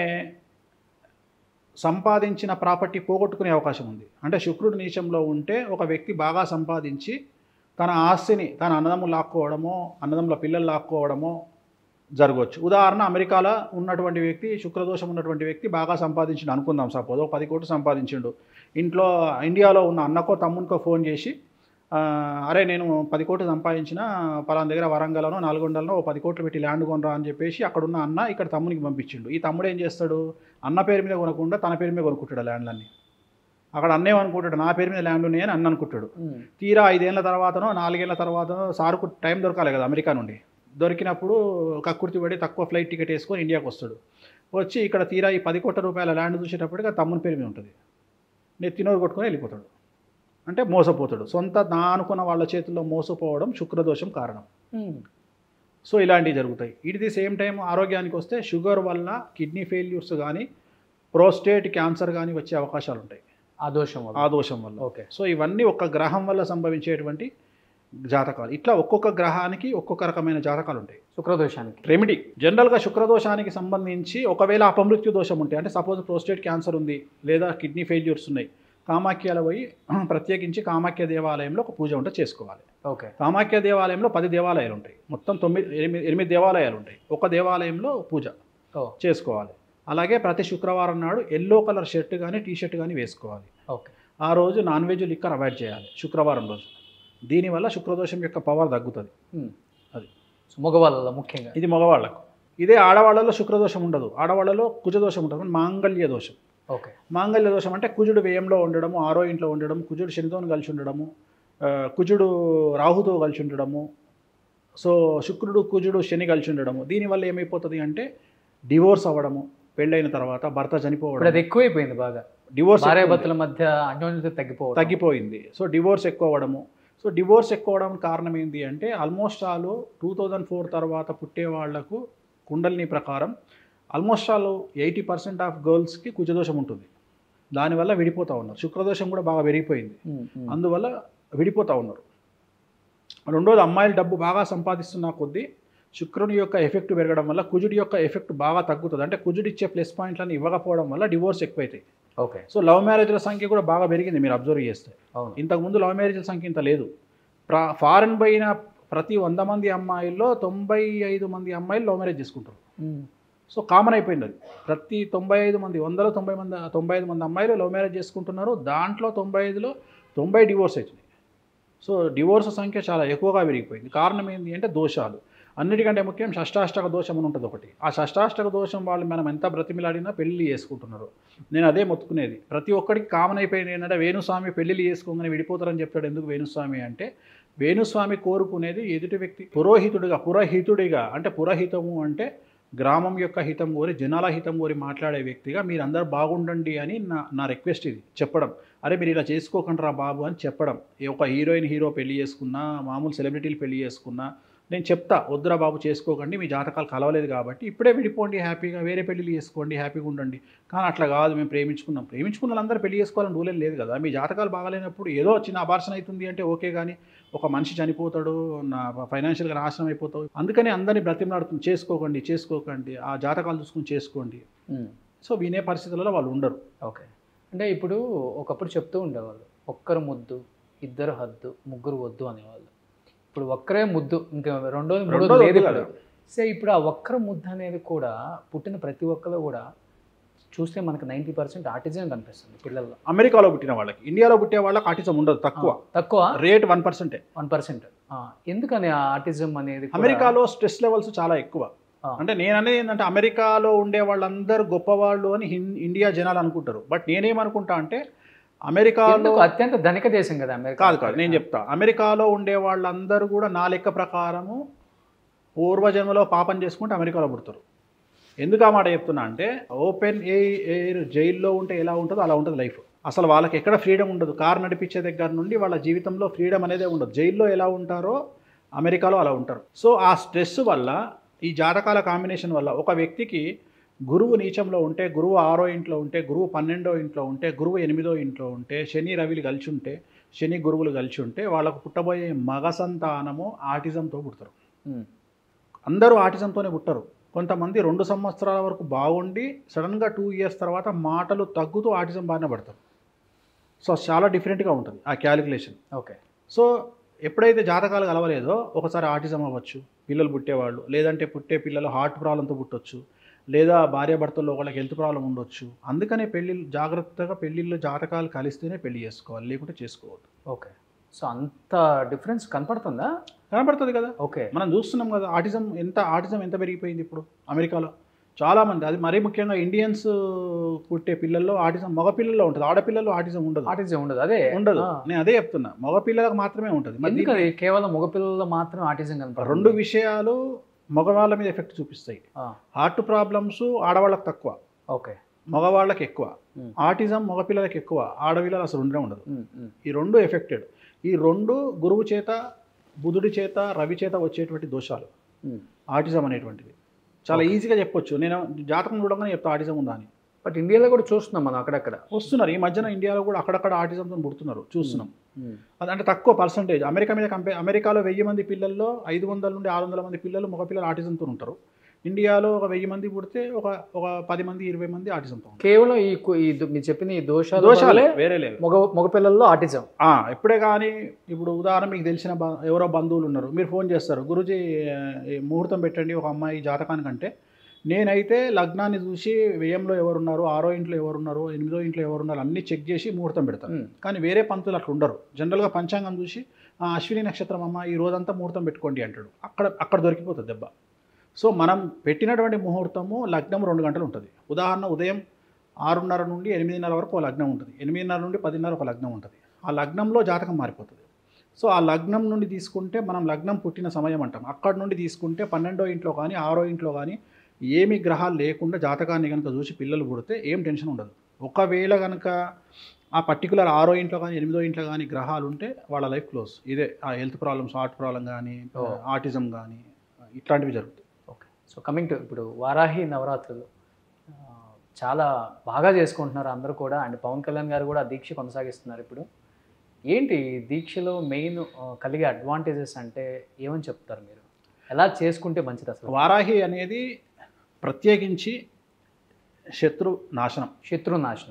సంపాదించిన ప్రాపర్టీ పోగొట్టుకునే అవకాశం ఉంది అంటే శుక్రుడు నీచంలో ఉంటే ఒక వ్యక్తి బాగా సంపాదించి తన ఆస్తిని తన అన్నదమ్ములు లాక్కోవడమో అన్నదమ్ముల పిల్లలు లాక్కోవడమో జరగవచ్చు ఉదాహరణ అమెరికాలో ఉన్నటువంటి వ్యక్తి శుక్రదోషం ఉన్నటువంటి వ్యక్తి బాగా సంపాదించిండు అనుకుందాం సపోజ్ ఒక పది కోట్లు సంపాదించిండు ఇంట్లో ఇండియాలో ఉన్న అన్నకో తమ్మునికో ఫోన్ చేసి ఆ, అరే నేను పది కోట్లు సంపాదించిన పలానా దగ్గర వరంగల్లోనో నల్గొండలో ఓ పది కోట్లు పెట్టి ల్యాండ్ కొనరా అని చెప్పేసి అక్కడ ఉన్న అన్న ఇక్కడ తమ్మునికి పంపించిండు ఈ తమ్ముడు ఏం చేస్తాడు అన్న పేరు మీద కొనకుండా తన పేరు మీద కొనుక్కుంటాడు ఆ ల్యాండ్లన్నీ అక్కడ అన్నేమనుకుంటాడు నా పేరు మీద ల్యాండ్ ఉన్నాయని అన్న అనుకుంటాడు ఉమ్. తీరా ఐదేళ్ల తర్వాతనో నాలుగేళ్ల తర్వాతనో సారుకు టైం దొరకాలి కదా అమెరికా నుండి దొరికినప్పుడు కక్కుర్తి పడి తక్కువ ఫ్లైట్ టికెట్ వేసుకొని ఇండియాకి వస్తాడు వచ్చి ఇక్కడ తీరా ఈ పది కోట్ల రూపాయల ల్యాండ్ చూసేటప్పటికి ఆ తమ్ముని పేరు మీద ఉంటుంది నెత్తినోరు కొట్టుకొని వెళ్ళిపోతాడు అంటే మోసపోతాడు సొంత నా అనుకున్న వాళ్ళ చేతుల్లో మోసపోవడం శుక్రదోషం కారణం ఉమ్. సో ఇలాంటివి జరుగుతాయి ఇట్ ది సేమ్ టైం ఆరోగ్యానికి వస్తే షుగర్ వల్ల కిడ్నీ ఫెయిల్యూర్స్ కానీ ప్రోస్టేట్ క్యాన్సర్ కానీ వచ్చే అవకాశాలు ఉంటాయి ఆ దోషం వల్ల ఆ దోషం వల్ల ఓకే సో ఇవన్నీ ఒక్క గ్రహం వల్ల సంభవించేటువంటి జాతకాలు ఇట్లా ఒక్కొక్క గ్రహానికి ఒక్కొక్క రకమైన జాతకాలు ఉంటాయి శుక్రదోషానికి రెమెడీ జనరల్గా శుక్రదోషానికి సంబంధించి ఒకవేళ అపమృత్యు దోషం ఉంటే అంటే సపోజ్ ప్రోస్టేట్ క్యాన్సర్ ఉంది లేదా కిడ్నీ ఫెయిల్యూర్స్ ఉన్నాయి కామాఖ్యలో పోయి ప్రత్యేకించి కామాఖ్య దేవాలయంలో ఒక పూజ ఉంటే చేసుకోవాలి ఓకే కామాఖ్య దేవాలయంలో పది దేవాలయాలు ఉంటాయి మొత్తం తొమ్మిది ఎనిమిది ఎనిమిది దేవాలయాలు ఉంటాయి ఒక దేవాలయంలో పూజ ఓ చేసుకోవాలి అలాగే ప్రతి శుక్రవారం నాడు ఎల్లో కలర్ షర్ట్ కానీ టీ షర్ట్ కానీ వేసుకోవాలి ఓకే ఆ రోజు నాన్ వెజ్ లిక్కర్ అవాయిడ్ చేయాలి శుక్రవారం రోజు దీనివల్ల శుక్రదోషం యొక్క పవర్ తగ్గుతుంది ఉమ్. అది సో మగవాళ్ళలో ముఖ్యంగా ఇది మగవాళ్ళకు ఇదే ఆడవాళ్ళలో శుక్రదోషం ఉండదు ఆడవాళ్ళలో కుజదోషం ఉంటుంది మాంగళ్య దోషం ఓకే మాంగళ్య దోషం అంటే కుజుడు వ్యయంలో ఉండడము ఆరో ఇంట్లో ఉండడం కుజుడు శనితో కలిసి ఉండడము ఆ, కుజుడు రాహుతో కలిసి ఉండడము సో శుక్రుడు కుజుడు శని కలిసి ఉండడము దీనివల్ల ఏమైపోతుంది అంటే డివోర్స్ అవ్వడము పెళ్ళైన తర్వాత భర్త ఇప్పుడు అది చనిపోవడం ఎక్కువైపోయింది బాగా డివోర్స్ భార్యాభర్తల మధ్య అన్యోన్యత తగ్గిపోవడం తగ్గిపోయింది సో డివోర్స్ ఎక్కువ అవ్వడము సో డివోర్స్ ఎక్కువ అవడానికి కారణం ఏంటి అంటే almost all two thousand four తర్వాత పుట్టే వాళ్లకు కుండలిని ప్రకారం almost all eighty percent of గర్ల్స్కి కుజదోషం ఉంటుంది దానివల్ల విడిపోతూ ఉన్నారు శుక్రదోషం కూడా బాగా పెరిగిపోయింది ఉమ్, ఉమ్. అందువల్ల విడిపోతూ ఉన్నారు రెండోది అమ్మాయిలు డబ్బు బాగా సంపాదిస్తున్న కొద్దీ శుక్రుని యొక్క ఎఫెక్ట్ పెరగడం వల్ల కుజుడి యొక్క ఎఫెక్ట్ బాగా తగ్గుతుంది అంటే కుజుడు ఇచ్చే ప్లస్ పాయింట్లను ఇవ్వకపోవడం వల్ల డివోర్స్ ఎక్కువైతాయి ఓకే సో లవ్ మ్యారేజ్ల సంఖ్య కూడా బాగా పెరిగింది మీరు అబ్జర్వ్ చేస్తే అవును ఇంతకుముందు లవ్ మ్యారేజ్ల సంఖ్య ఇంత లేదు ప్రా ఫారెన్ పోయిన ప్రతి వంద మంది అమ్మాయిల్లో తొంభై ఐదు మంది అమ్మాయిలు లవ్ మ్యారేజ్ చేసుకుంటారు సో కామన్ అయిపోయింది అది ప్రతి తొంభై ఐదు మంది వందలో తొంభై మంది తొంభై ఐదు మంది అమ్మాయిలు లవ్ మ్యారేజ్ చేసుకుంటున్నారు దాంట్లో తొంభై ఐదులో తొంభై డివోర్స్ అవుతున్నాయి సో డివోర్స్ సంఖ్య చాలా ఎక్కువగా పెరిగిపోయింది కారణం ఏంటి అంటే దోషాలు అన్నిటికంటే ముఖ్యం షష్టాష్టక దోషం అని ఉంటుంది ఒకటి ఆ షష్టాష్టక దోషం వాళ్ళు మనం ఎంత బ్రతిమిలాడినా పెళ్లి చేసుకుంటున్నారు నేను అదే మొత్తుకునేది ప్రతి ఒక్కడికి కామన్ అయిపోయింది ఏంటంటే వేణుస్వామి పెళ్లిళ్ళు చేసుకోగానే విడిపోతారని చెప్తాడు ఎందుకు వేణుస్వామి అంటే వేణుస్వామి కోరుకునేది ఎదుటి వ్యక్తి పురోహితుడిగా పురహితుడిగా అంటే పురహితము అంటే గ్రామం యొక్క హితం కోరి జనాల హితం కోరి మాట్లాడే వ్యక్తిగా మీరు అందరు బాగుండండి అని నా నా రిక్వెస్ట్ ఇది చెప్పడం అరే మీరు ఇలా చేసుకోకండి రా బాబు అని చెప్పడం ఏ ఒక హీరోయిన్ హీరో పెళ్లి చేసుకున్నా మామూలు సెలబ్రిటీలు పెళ్లి చేసుకున్నా నేను చెప్తా వద్దురా బాబు చేసుకోకండి మీ జాతకాలు కలవలేదు కాబట్టి ఇప్పుడే విడిపోండి హ్యాపీగా వేరే పెళ్లిళ్ళు చేసుకోండి హ్యాపీగా ఉండండి కానీ అట్లా కాదు మేము ప్రేమించుకున్నాం ప్రేమించుకున్న వాళ్ళందరూ పెళ్లి చేసుకోవాలని రూలేం లేదు కదా మీ జాతకాలు బాగాలేనప్పుడు ఏదో చిన్న అబార్షన్ అవుతుంది అంటే ఓకే కానీ ఒక మనిషి చనిపోతాడు నా ఫైనాన్షియల్గా నాశనం అయిపోతావు అందుకని అందరినీ బ్రతిమలాడుతుంది చేసుకోకండి చేసుకోకండి ఆ జాతకాలు చూసుకుని చేసుకోండి సో వినే పరిస్థితులలో వాళ్ళు ఉండరు ఓకే అంటే ఇప్పుడు ఒకప్పుడు చెప్తూ ఉండేవాళ్ళు ఒక్కరు ముద్దు ఇద్దరు హద్దు ముగ్గురు వద్దు అనేవాళ్ళు ఇప్పుడు ఒక్కరే ముద్దు ఇంకా రెండోది మూడోది రెండోది లేదు వద్దు ఇప్పుడు సో ఇప్పుడు ఆ ఒక్కరు ముద్దు అనేది కూడా పుట్టిన ప్రతి ఒక్కరు కూడా చూస్తే మనకు నైంటీ పర్సెంట్ ఆర్టిజన్ కనిపిస్తుంది పిల్లల్లో అమెరికాలో పుట్టిన వాళ్ళకి ఇండియాలో పుట్టే వాళ్ళకి ఆటిజం ఉండదు తక్కువ తక్కువ రేట్ వన్ పర్సెంటే వన్ పర్సెంట్ ఎందుకని ఆ ఆర్టిజం అనేది కూడా- అమెరికాలో స్ట్రెస్ లెవెల్స్ చాలా ఎక్కువ ఆ. అంటే నేను అనేది ఏంటంటే అమెరికాలో ఉండే వాళ్ళందరూ గొప్పవాళ్ళు అని హిన్- ఇండియా జనాలు అనుకుంటారు బట్ నేనేమనుకుంటా అంటే అమెరికాలో ఎందుకు అత్యంత ధనిక దేశం కదా అమెరికా కాదు కాదు నేను చెప్తా అమెరికాలో ఉండే వాళ్ళందరూ కూడా నా లెక్క ప్రకారము పూర్వజన్మలో పాపం చేసుకుంటే అమెరికాలో పుడతారు ఎందుకు ఆ మాట చెప్తున్నా అంటే ఓపెన్ ఎయిర్ జైల్లో ఉంటే ఎలా ఉంటుందో అలా ఉంటుంది లైఫ్ అసలు వాళ్ళకి ఎక్కడ ఫ్రీడమ్ ఉండదు కారు నడిపించే దగ్గర నుండి వాళ్ళ జీవితంలో ఫ్రీడమ్ అనేదే ఉండదు జైల్లో ఎలా ఉంటారో అమెరికాలో అలా ఉంటారు సో ఆ స్ట్రెస్ వల్ల ఈ జాతకాల కాంబినేషన్ వల్ల ఒక వ్యక్తికి గురువు నీచంలో ఉంటే గురువు ఆరో ఇంట్లో ఉంటే గురువు పన్నెండో ఇంట్లో ఉంటే గురువు ఎనిమిదో ఇంట్లో ఉంటే శని రవిలు కలిసి ఉంటే శని గురువులు కలిసి ఉంటే వాళ్ళకు పుట్టబోయే మగ సంతానము ఆటిజంతో పుడతారు ఉమ్. అందరూ ఆటిజంతోనే పుట్టరు కొంతమంది రెండు సంవత్సరాల వరకు బాగుండి సడన్గా టూ ఇయర్స్ తర్వాత మాటలు తగ్గుతూ ఆటిజం బారిన పడతారు సో చాలా డిఫరెంట్గా ఉంటుంది ఆ క్యాలిక్యులేషన్ ఓకే సో ఎప్పుడైతే జాతకాలు కలవలేదో ఒకసారి ఆటిజం అవ్వచ్చు పిల్లలు పుట్టేవాళ్ళు లేదంటే పుట్టే పిల్లలు హార్ట్ ప్రాబ్లంతో పుట్టొచ్చు లేదా భార్యాభర్తల్లో ఒకళ్ళకి హెల్త్ ప్రాబ్లం ఉండొచ్చు అందుకనే పెళ్ళిళ్ళు జాగ్రత్తగా పెళ్ళిళ్ళు జాతకాలు కలిస్తేనే పెళ్లి చేసుకోవాలి లేకుంటే చేసుకోవద్దు ఓకే సో అంత డిఫరెన్స్ కనపడుతుందా కనబడుతుంది కదా ఓకే మనం చూస్తున్నాం కదా ఆటిజం ఎంత ఆటిజం ఎంత పెరిగిపోయింది ఇప్పుడు అమెరికాలో చాలామంది అది మరీ ముఖ్యంగా ఇండియన్స్ పుట్టే పిల్లల్లో ఆటిజం మగ పిల్లల్లో ఉంటుంది ఆడపిల్లల్లో ఆటిజం ఉండదు ఆటిజం ఉండదు అదే ఉండదు ఆ. నేను అదే చెప్తున్నా మగ పిల్లలకు మాత్రమే ఉంటుంది మరి ఎందుకు అది కేవలం మగపిల్లల్లో మాత్రం ఆటిజం కనపడుతుంది రెండు విషయాలు మగవాళ్ళ మీద ఎఫెక్ట్ చూపిస్తాయి ఆ, హార్ట్ ప్రాబ్లమ్స్ ఆడవాళ్ళకి తక్కువ ఓకే మగవాళ్ళకి ఎక్కువ Hmm. ఆటిజం మగపిల్లలకి ఎక్కువ ఆడపిల్లలు అసలు ఉండనే ఉండదు ఉమ్, ఉమ్. ఈ రెండు ఎఫెక్టెడ్ ఈ రెండు గురువు చేత బుధుడి చేత రవి చేత వచ్చేటువంటి దోషాలు ఉమ్. ఆటిజం అనేటువంటిది చాలా ఈజీగా చెప్పొచ్చు నేను జాతకం చూడగానే చెప్తా ఆటిజం ఉందా అని బట్ ఇండియాలో కూడా చూస్తున్నాం మనం అక్కడక్కడ వస్తున్నారు ఈ మధ్యన ఇండియాలో కూడా అక్కడక్కడ ఆటిజంతో పుడుతున్నారు చూస్తున్నాం ఉమ్. అది అంటే తక్కువ పర్సంటేజ్ అమెరికా మీద కంపేర్ అమెరికాలో వెయ్యి మంది పిల్లల్లో ఐదు వందల నుండి ఆరు వందల మంది పిల్లలు మగ పిల్లలు ఆటిజంతో ఉంటారు ఇండియాలో ఒక వెయ్యి మంది పుడితే ఒక ఒక పది మంది ఇరవై మంది ఆటిజంతో ఉంటారు కేవలం ఈ కు- ఈ దు- మీరు చెప్పిన ఈ దోషాలు దోషాలే వల్లే వేరే లేవు మగ మగపిల్లల్లో ఆటిజం ఆ, ఎప్పుడే కానీ ఇప్పుడు ఉదాహరణ మీకు తెలిసిన బ- ఎవరో బంధువులు ఉన్నారు మీరు ఫోన్ చేస్తారు గురుజీ ఆ, ఈ ముహూర్తం పెట్టండి ఒక అమ్మాయి జాతకానికంటే నేనైతే లగ్నాన్ని చూసి వ్యయంలో ఎవరున్నారు ఆరో ఇంట్లో ఎవరున్నారు ఎనిమిదో ఇంట్లో ఎవరున్నారు అన్నీ చెక్ చేసి ముహూర్తం పెడతాను ఉమ్. కానీ వేరే పంతులు అట్లా ఉండరు జనరల్గా పంచాంగం చూసి "ఆ, అశ్విని నక్షత్రం అమ్మ ఈ రోజంతా ముహూర్తం పెట్టుకోండి అంటాడు అక్కడ అక్కడ దొరికిపోతుంది దెబ్బ సో మనం పెట్టినటువంటి ముహూర్తము లగ్నం రెండు గంటలు ఉంటుంది ఉదాహరణ ఉదయం ఆరున్నర నుండి ఎనిమిదిన్నర వరకు ఒక లగ్నం ఉంటుంది ఎనిమిదిన్నర నుండి పదిన్నర ఒక లగ్నం ఉంటుంది ఆ లగ్నంలో జాతకం మారిపోతుంది సో ఆ లగ్నం నుండి తీసుకుంటే మనం లగ్నం పుట్టిన సమయం అంటాం అక్కడ నుండి తీసుకుంటే పన్నెండో ఇంట్లో కానీ ఆరో ఇంట్లో కానీ ఏమి గ్రహాలు లేకుండా జాతకాన్ని కనుక చూసి పిల్లలు పుడితే ఏం టెన్షన్ ఉండదు ఒకవేళ కనుక ఆ పర్టికులర్ ఆరో ఇంట్లో కానీ ఎనిమిదో ఇంట్లో కానీ గ్రహాలు ఉంటే వాళ్ళ లైఫ్ క్లోజ్ ఇదే ఆ హెల్త్ ప్రాబ్లమ్స్ హార్ట్ ప్రాబ్లం కానీ Oh. ఆటిజం కానీ ఇట్లాంటివి జరుగుతాయి ఓకే సో కమింగ్ టు ఇప్పుడు వారాహి నవరాత్రులు ఆ, చాలా బాగా చేసుకుంటున్నారు అందరూ కూడా అండ్ పవన్ కళ్యాణ్ గారు కూడా ఆ దీక్ష కొనసాగిస్తున్నారు ఇప్పుడు ఏంటి ఈ దీక్షలో మెయిన్ కలిగే అడ్వాంటేజెస్ అంటే ఏమని చెప్తారు మీరు ఎలా చేసుకుంటే మంచిది అసలు వారాహి అనేది ప్రత్యేకించి శత్రు నాశనం శత్రు నాశనం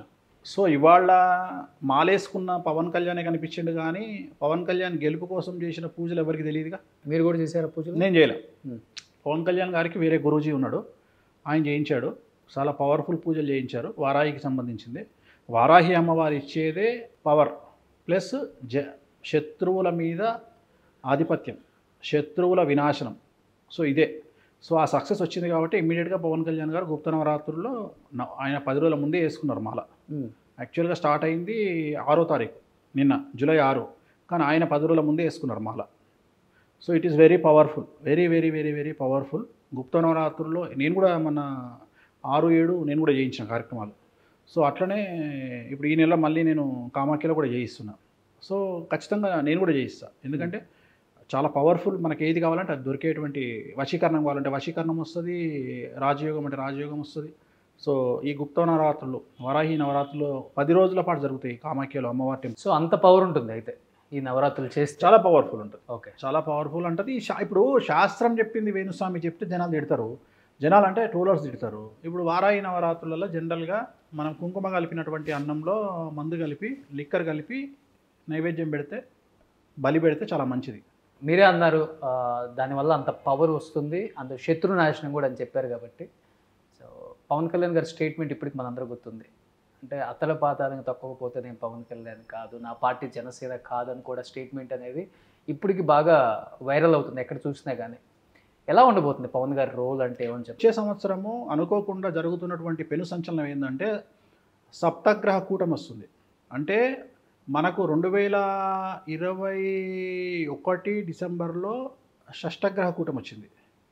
సో ఇవాళ మాలేసుకున్న పవన్ కళ్యాణే కనిపించిండు కానీ పవన్ కళ్యాణ్ గెలుపు కోసం చేసిన పూజలు ఎవరికి తెలియదుగా మీరు కూడా చేశారా పూజలు నేను చేయలే Hmm. పవన్ కళ్యాణ్ గారికి వేరే గురూజీ ఉన్నాడు ఆయన చేయించాడు చాలా పవర్ఫుల్ పూజలు చేయించారు వారాహికి సంబంధించింది వారాహి అమ్మవారు ఇచ్చేదే పవర్ ప్లస్ జ శత్రువుల మీద ఆధిపత్యం శత్రువుల వినాశనం సో ఇదే సో ఆ సక్సెస్ వచ్చింది కాబట్టి ఇమ్మీడియట్గా పవన్ కళ్యాణ్ గారు గుప్త నవరాత్రుల్లో న- ఆయన పది రోజుల ముందే వేసుకున్నారు మాల ఉమ్. యాక్చువల్గా స్టార్ట్ అయింది ఆరో తారీఖు నిన్న జూలై ఆరు కానీ ఆయన పది రోజుల ముందే వేసుకున్నారు మాల so it is very powerful very very very very powerful గుప్త నవరాత్రుల్లో నేను కూడా మన ఆరు ఏడు నేను కూడా చేయించిన కార్యక్రమాలు సో అట్లనే ఇప్పుడు ఈ నెల మళ్ళీ నేను కామాఖ్యలో కూడా చేయిస్తున్నా సో ఖచ్చితంగా నేను కూడా చేయిస్తా ఎందుకంటే చాలా పవర్ఫుల్ మనకి ఏది కావాలంటే అది దొరికేటువంటి వశీకరణం కావాలంటే వశీకరణం వస్తుంది రాజయోగం అంటే రాజయోగం వస్తుంది సో ఈ గుప్త నవరాత్రులు వరాహి నవరాత్రులు పది రోజుల పాటు జరుగుతాయి కామాఖ్యలో అమ్మవారి టెంపుల్ సో అంత పవర్ ఉంటుంది అయితే ఈ నవరాత్రులు చేస్తే చాలా పవర్ఫుల్ ఉంటుంది ఓకే చాలా పవర్ఫుల్ ఉంటుంది ఈ శా- ఇప్పుడు శాస్త్రం చెప్పింది వేణుస్వామి చెప్తే జనాలు తిడతారు జనాలు అంటే ట్రోలర్స్ తిడతారు ఇప్పుడు వారాయి నవరాత్రులలో జనరల్గా మనం కుంకుమ కలిపినటువంటి అన్నంలో మందు కలిపి లిక్కర్ కలిపి నైవేద్యం పెడితే బలి పెడితే చాలా మంచిది మీరే అన్నారు ఆ, దానివల్ల అంత పవర్ వస్తుంది అంత శత్రు నాశనం కూడా అని చెప్పారు కాబట్టి సో పవన్ కళ్యాణ్ గారి స్టేట్మెంట్ ఇప్పటికి మనందరూ గుర్తుంది అంటే అతల పాతాలను తక్కువపోతే నేను పవన్ కళ్యాణ్ కాదు నా పార్టీ జనసేన కాదని కూడా స్టేట్మెంట్ అనేది ఇప్పటికి బాగా వైరల్ అవుతుంది ఎక్కడ చూసినా కానీ ఎలా ఉండబోతుంది పవన్ గారి రోల్ అంటే ఏమని చెప్పి వచ్చే సంవత్సరము అనుకోకుండా జరుగుతున్నటువంటి పెను సంచలనం ఏంటంటే సప్తగ్రహ కూటమి వస్తుంది అంటే మనకు రెండు వేల ఇరవై ఒకటి డిసెంబర్లో షష్టగ్రహ కూటమి వచ్చింది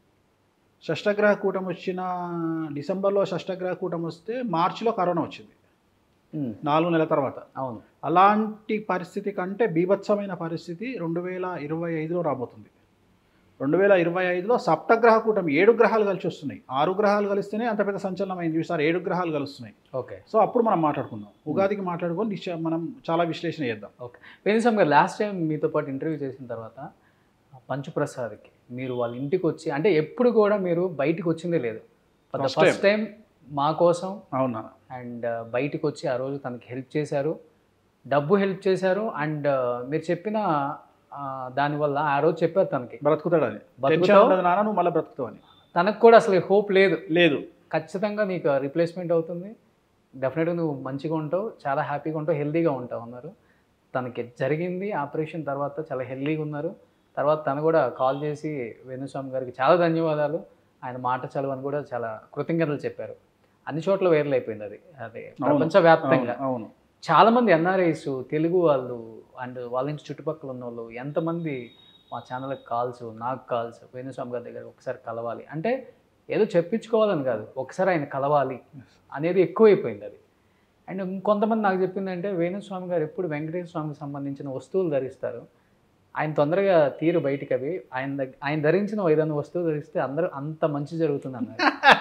షష్టగ్రహ కూటమి వచ్చిన డిసెంబర్లో షష్టగ్రహ కూటమి వస్తే మార్చిలో కరోనా వచ్చింది ఉమ్, నాలుగు నెలల తర్వాత అవును అలాంటి పరిస్థితి కంటే బీభత్సమైన పరిస్థితి రెండు వేల ఇరవై ఐదులో రాబోతుంది రెండు వేల ఇరవై ఐదులో సప్తగ్రహ కూటమి ఏడు గ్రహాలు కలిసి వస్తున్నాయి ఆరు గ్రహాలు కలిస్తేనే అంత పెద్ద సంచలనం అయింది ఈసారి ఏడు గ్రహాలు కలుస్తున్నాయి ఓకే సో అప్పుడు మనం మాట్లాడుకుందాం ఉగాదికి మాట్లాడుకొని నిశ్చ- మనం చాలా విశ్లేషణ చేద్దాం ఓకే వేణుస్వామి గారు లాస్ట్ టైం మీతో పాటు ఇంటర్వ్యూ చేసిన తర్వాత పంచుప్రసాద్కి మీరు వాళ్ళ ఇంటికి వచ్చి అంటే ఎప్పుడు కూడా మీరు బయటికి వచ్చిందే లేదు First ఫస్ట్ టైం మా కోసం అవునా అండ్ బయటికి వచ్చి ఆ రోజు తనకి హెల్ప్ చేశారు డబ్బు హెల్ప్ చేశారు అండ్ మీరు చెప్పిన ఆ, దానివల్ల ఆ రోజు చెప్పారు తనకి బ్రతుకుతాడని బతుకుతావు? టెన్షన్ ఉండదు నాన్న నువ్వు మళ్ళీ బ్రతుకుతావని తనకు కూడా అసలు హోప్ లేదు లేదు ఖచ్చితంగా నీకు రిప్లేస్మెంట్ అవుతుంది డెఫినెట్గా నువ్వు మంచిగా ఉంటావు చాలా హ్యాపీగా ఉంటావు హెల్తీగా ఉంటావు అన్నారు తనకి జరిగింది ఆపరేషన్ తర్వాత చాలా హెల్తీగా ఉన్నారు తర్వాత తను కూడా కాల్ చేసి వేణుస్వామి గారికి చాలా ధన్యవాదాలు ఆయన మాట చలవని కూడా చాలా కృతజ్ఞతలు చెప్పారు అన్ని చోట్ల వైరల్ అయిపోయింది అది అది ప్రపంచవ్యాప్తంగా అవును, అవును చాలా మంది ఎన్ఆర్ఐస్ తెలుగు వాళ్ళు అండ్ వాళ్ళ నుంచి చుట్టుపక్కల ఉన్న వాళ్ళు ఎంతమంది మా ఛానల్కి కాల్స్ నాకు కాల్స్ వేణుస్వామి గారి దగ్గర ఒకసారి కలవాలి అంటే ఏదో చెప్పించుకోవాలని కాదు ఒకసారి ఆయన కలవాలి అనేది ఎక్కువైపోయింది అది అండ్ ఇంకొంతమంది నాకు చెప్పిందంటే వేణుస్వామి గారు ఎప్పుడు వెంకటేశ్వర స్వామికి సంబంధించిన వస్తువులు ధరిస్తారు ఆయన తొందరగా తీరు బయటికి అవి ఆయన దగ్గ ఆయన ధరించిన ఏదైనా వస్తువు ధరిస్తే అందరూ అంత మంచి జరుగుతుంది అన్నారు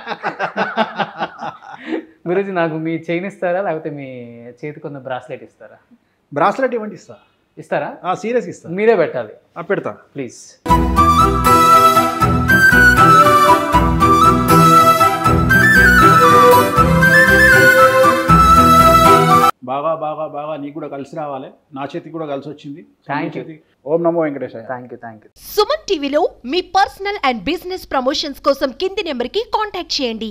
గురించి నాకు మీ చైన్ ఇస్తారా లేకపోతే మీ చేతికి ఉన్న బ్రాస్లెట్ ఇస్తారా బ్రాస్లెట్ ఇవ్వండి ఇస్తా ఇస్తారా సీరియస్ ఇస్తా మీరే పెట్టాలి ఆ, పెడతా ప్లీజ్ బాగా బాగా బాగా నీకు కూడా కలిసి రావాలి నా చేతికి కూడా కలిసి వచ్చింది Thank నీ you. చేతికి- ఓం నమో వెంకటేశాయ thank you thank you Suman టీవీలో మీ పర్సనల్ అండ్ బిజినెస్ ప్రమోషన్స్ కోసం కింది నెంబర్కి కాంటాక్ట్ చేయండి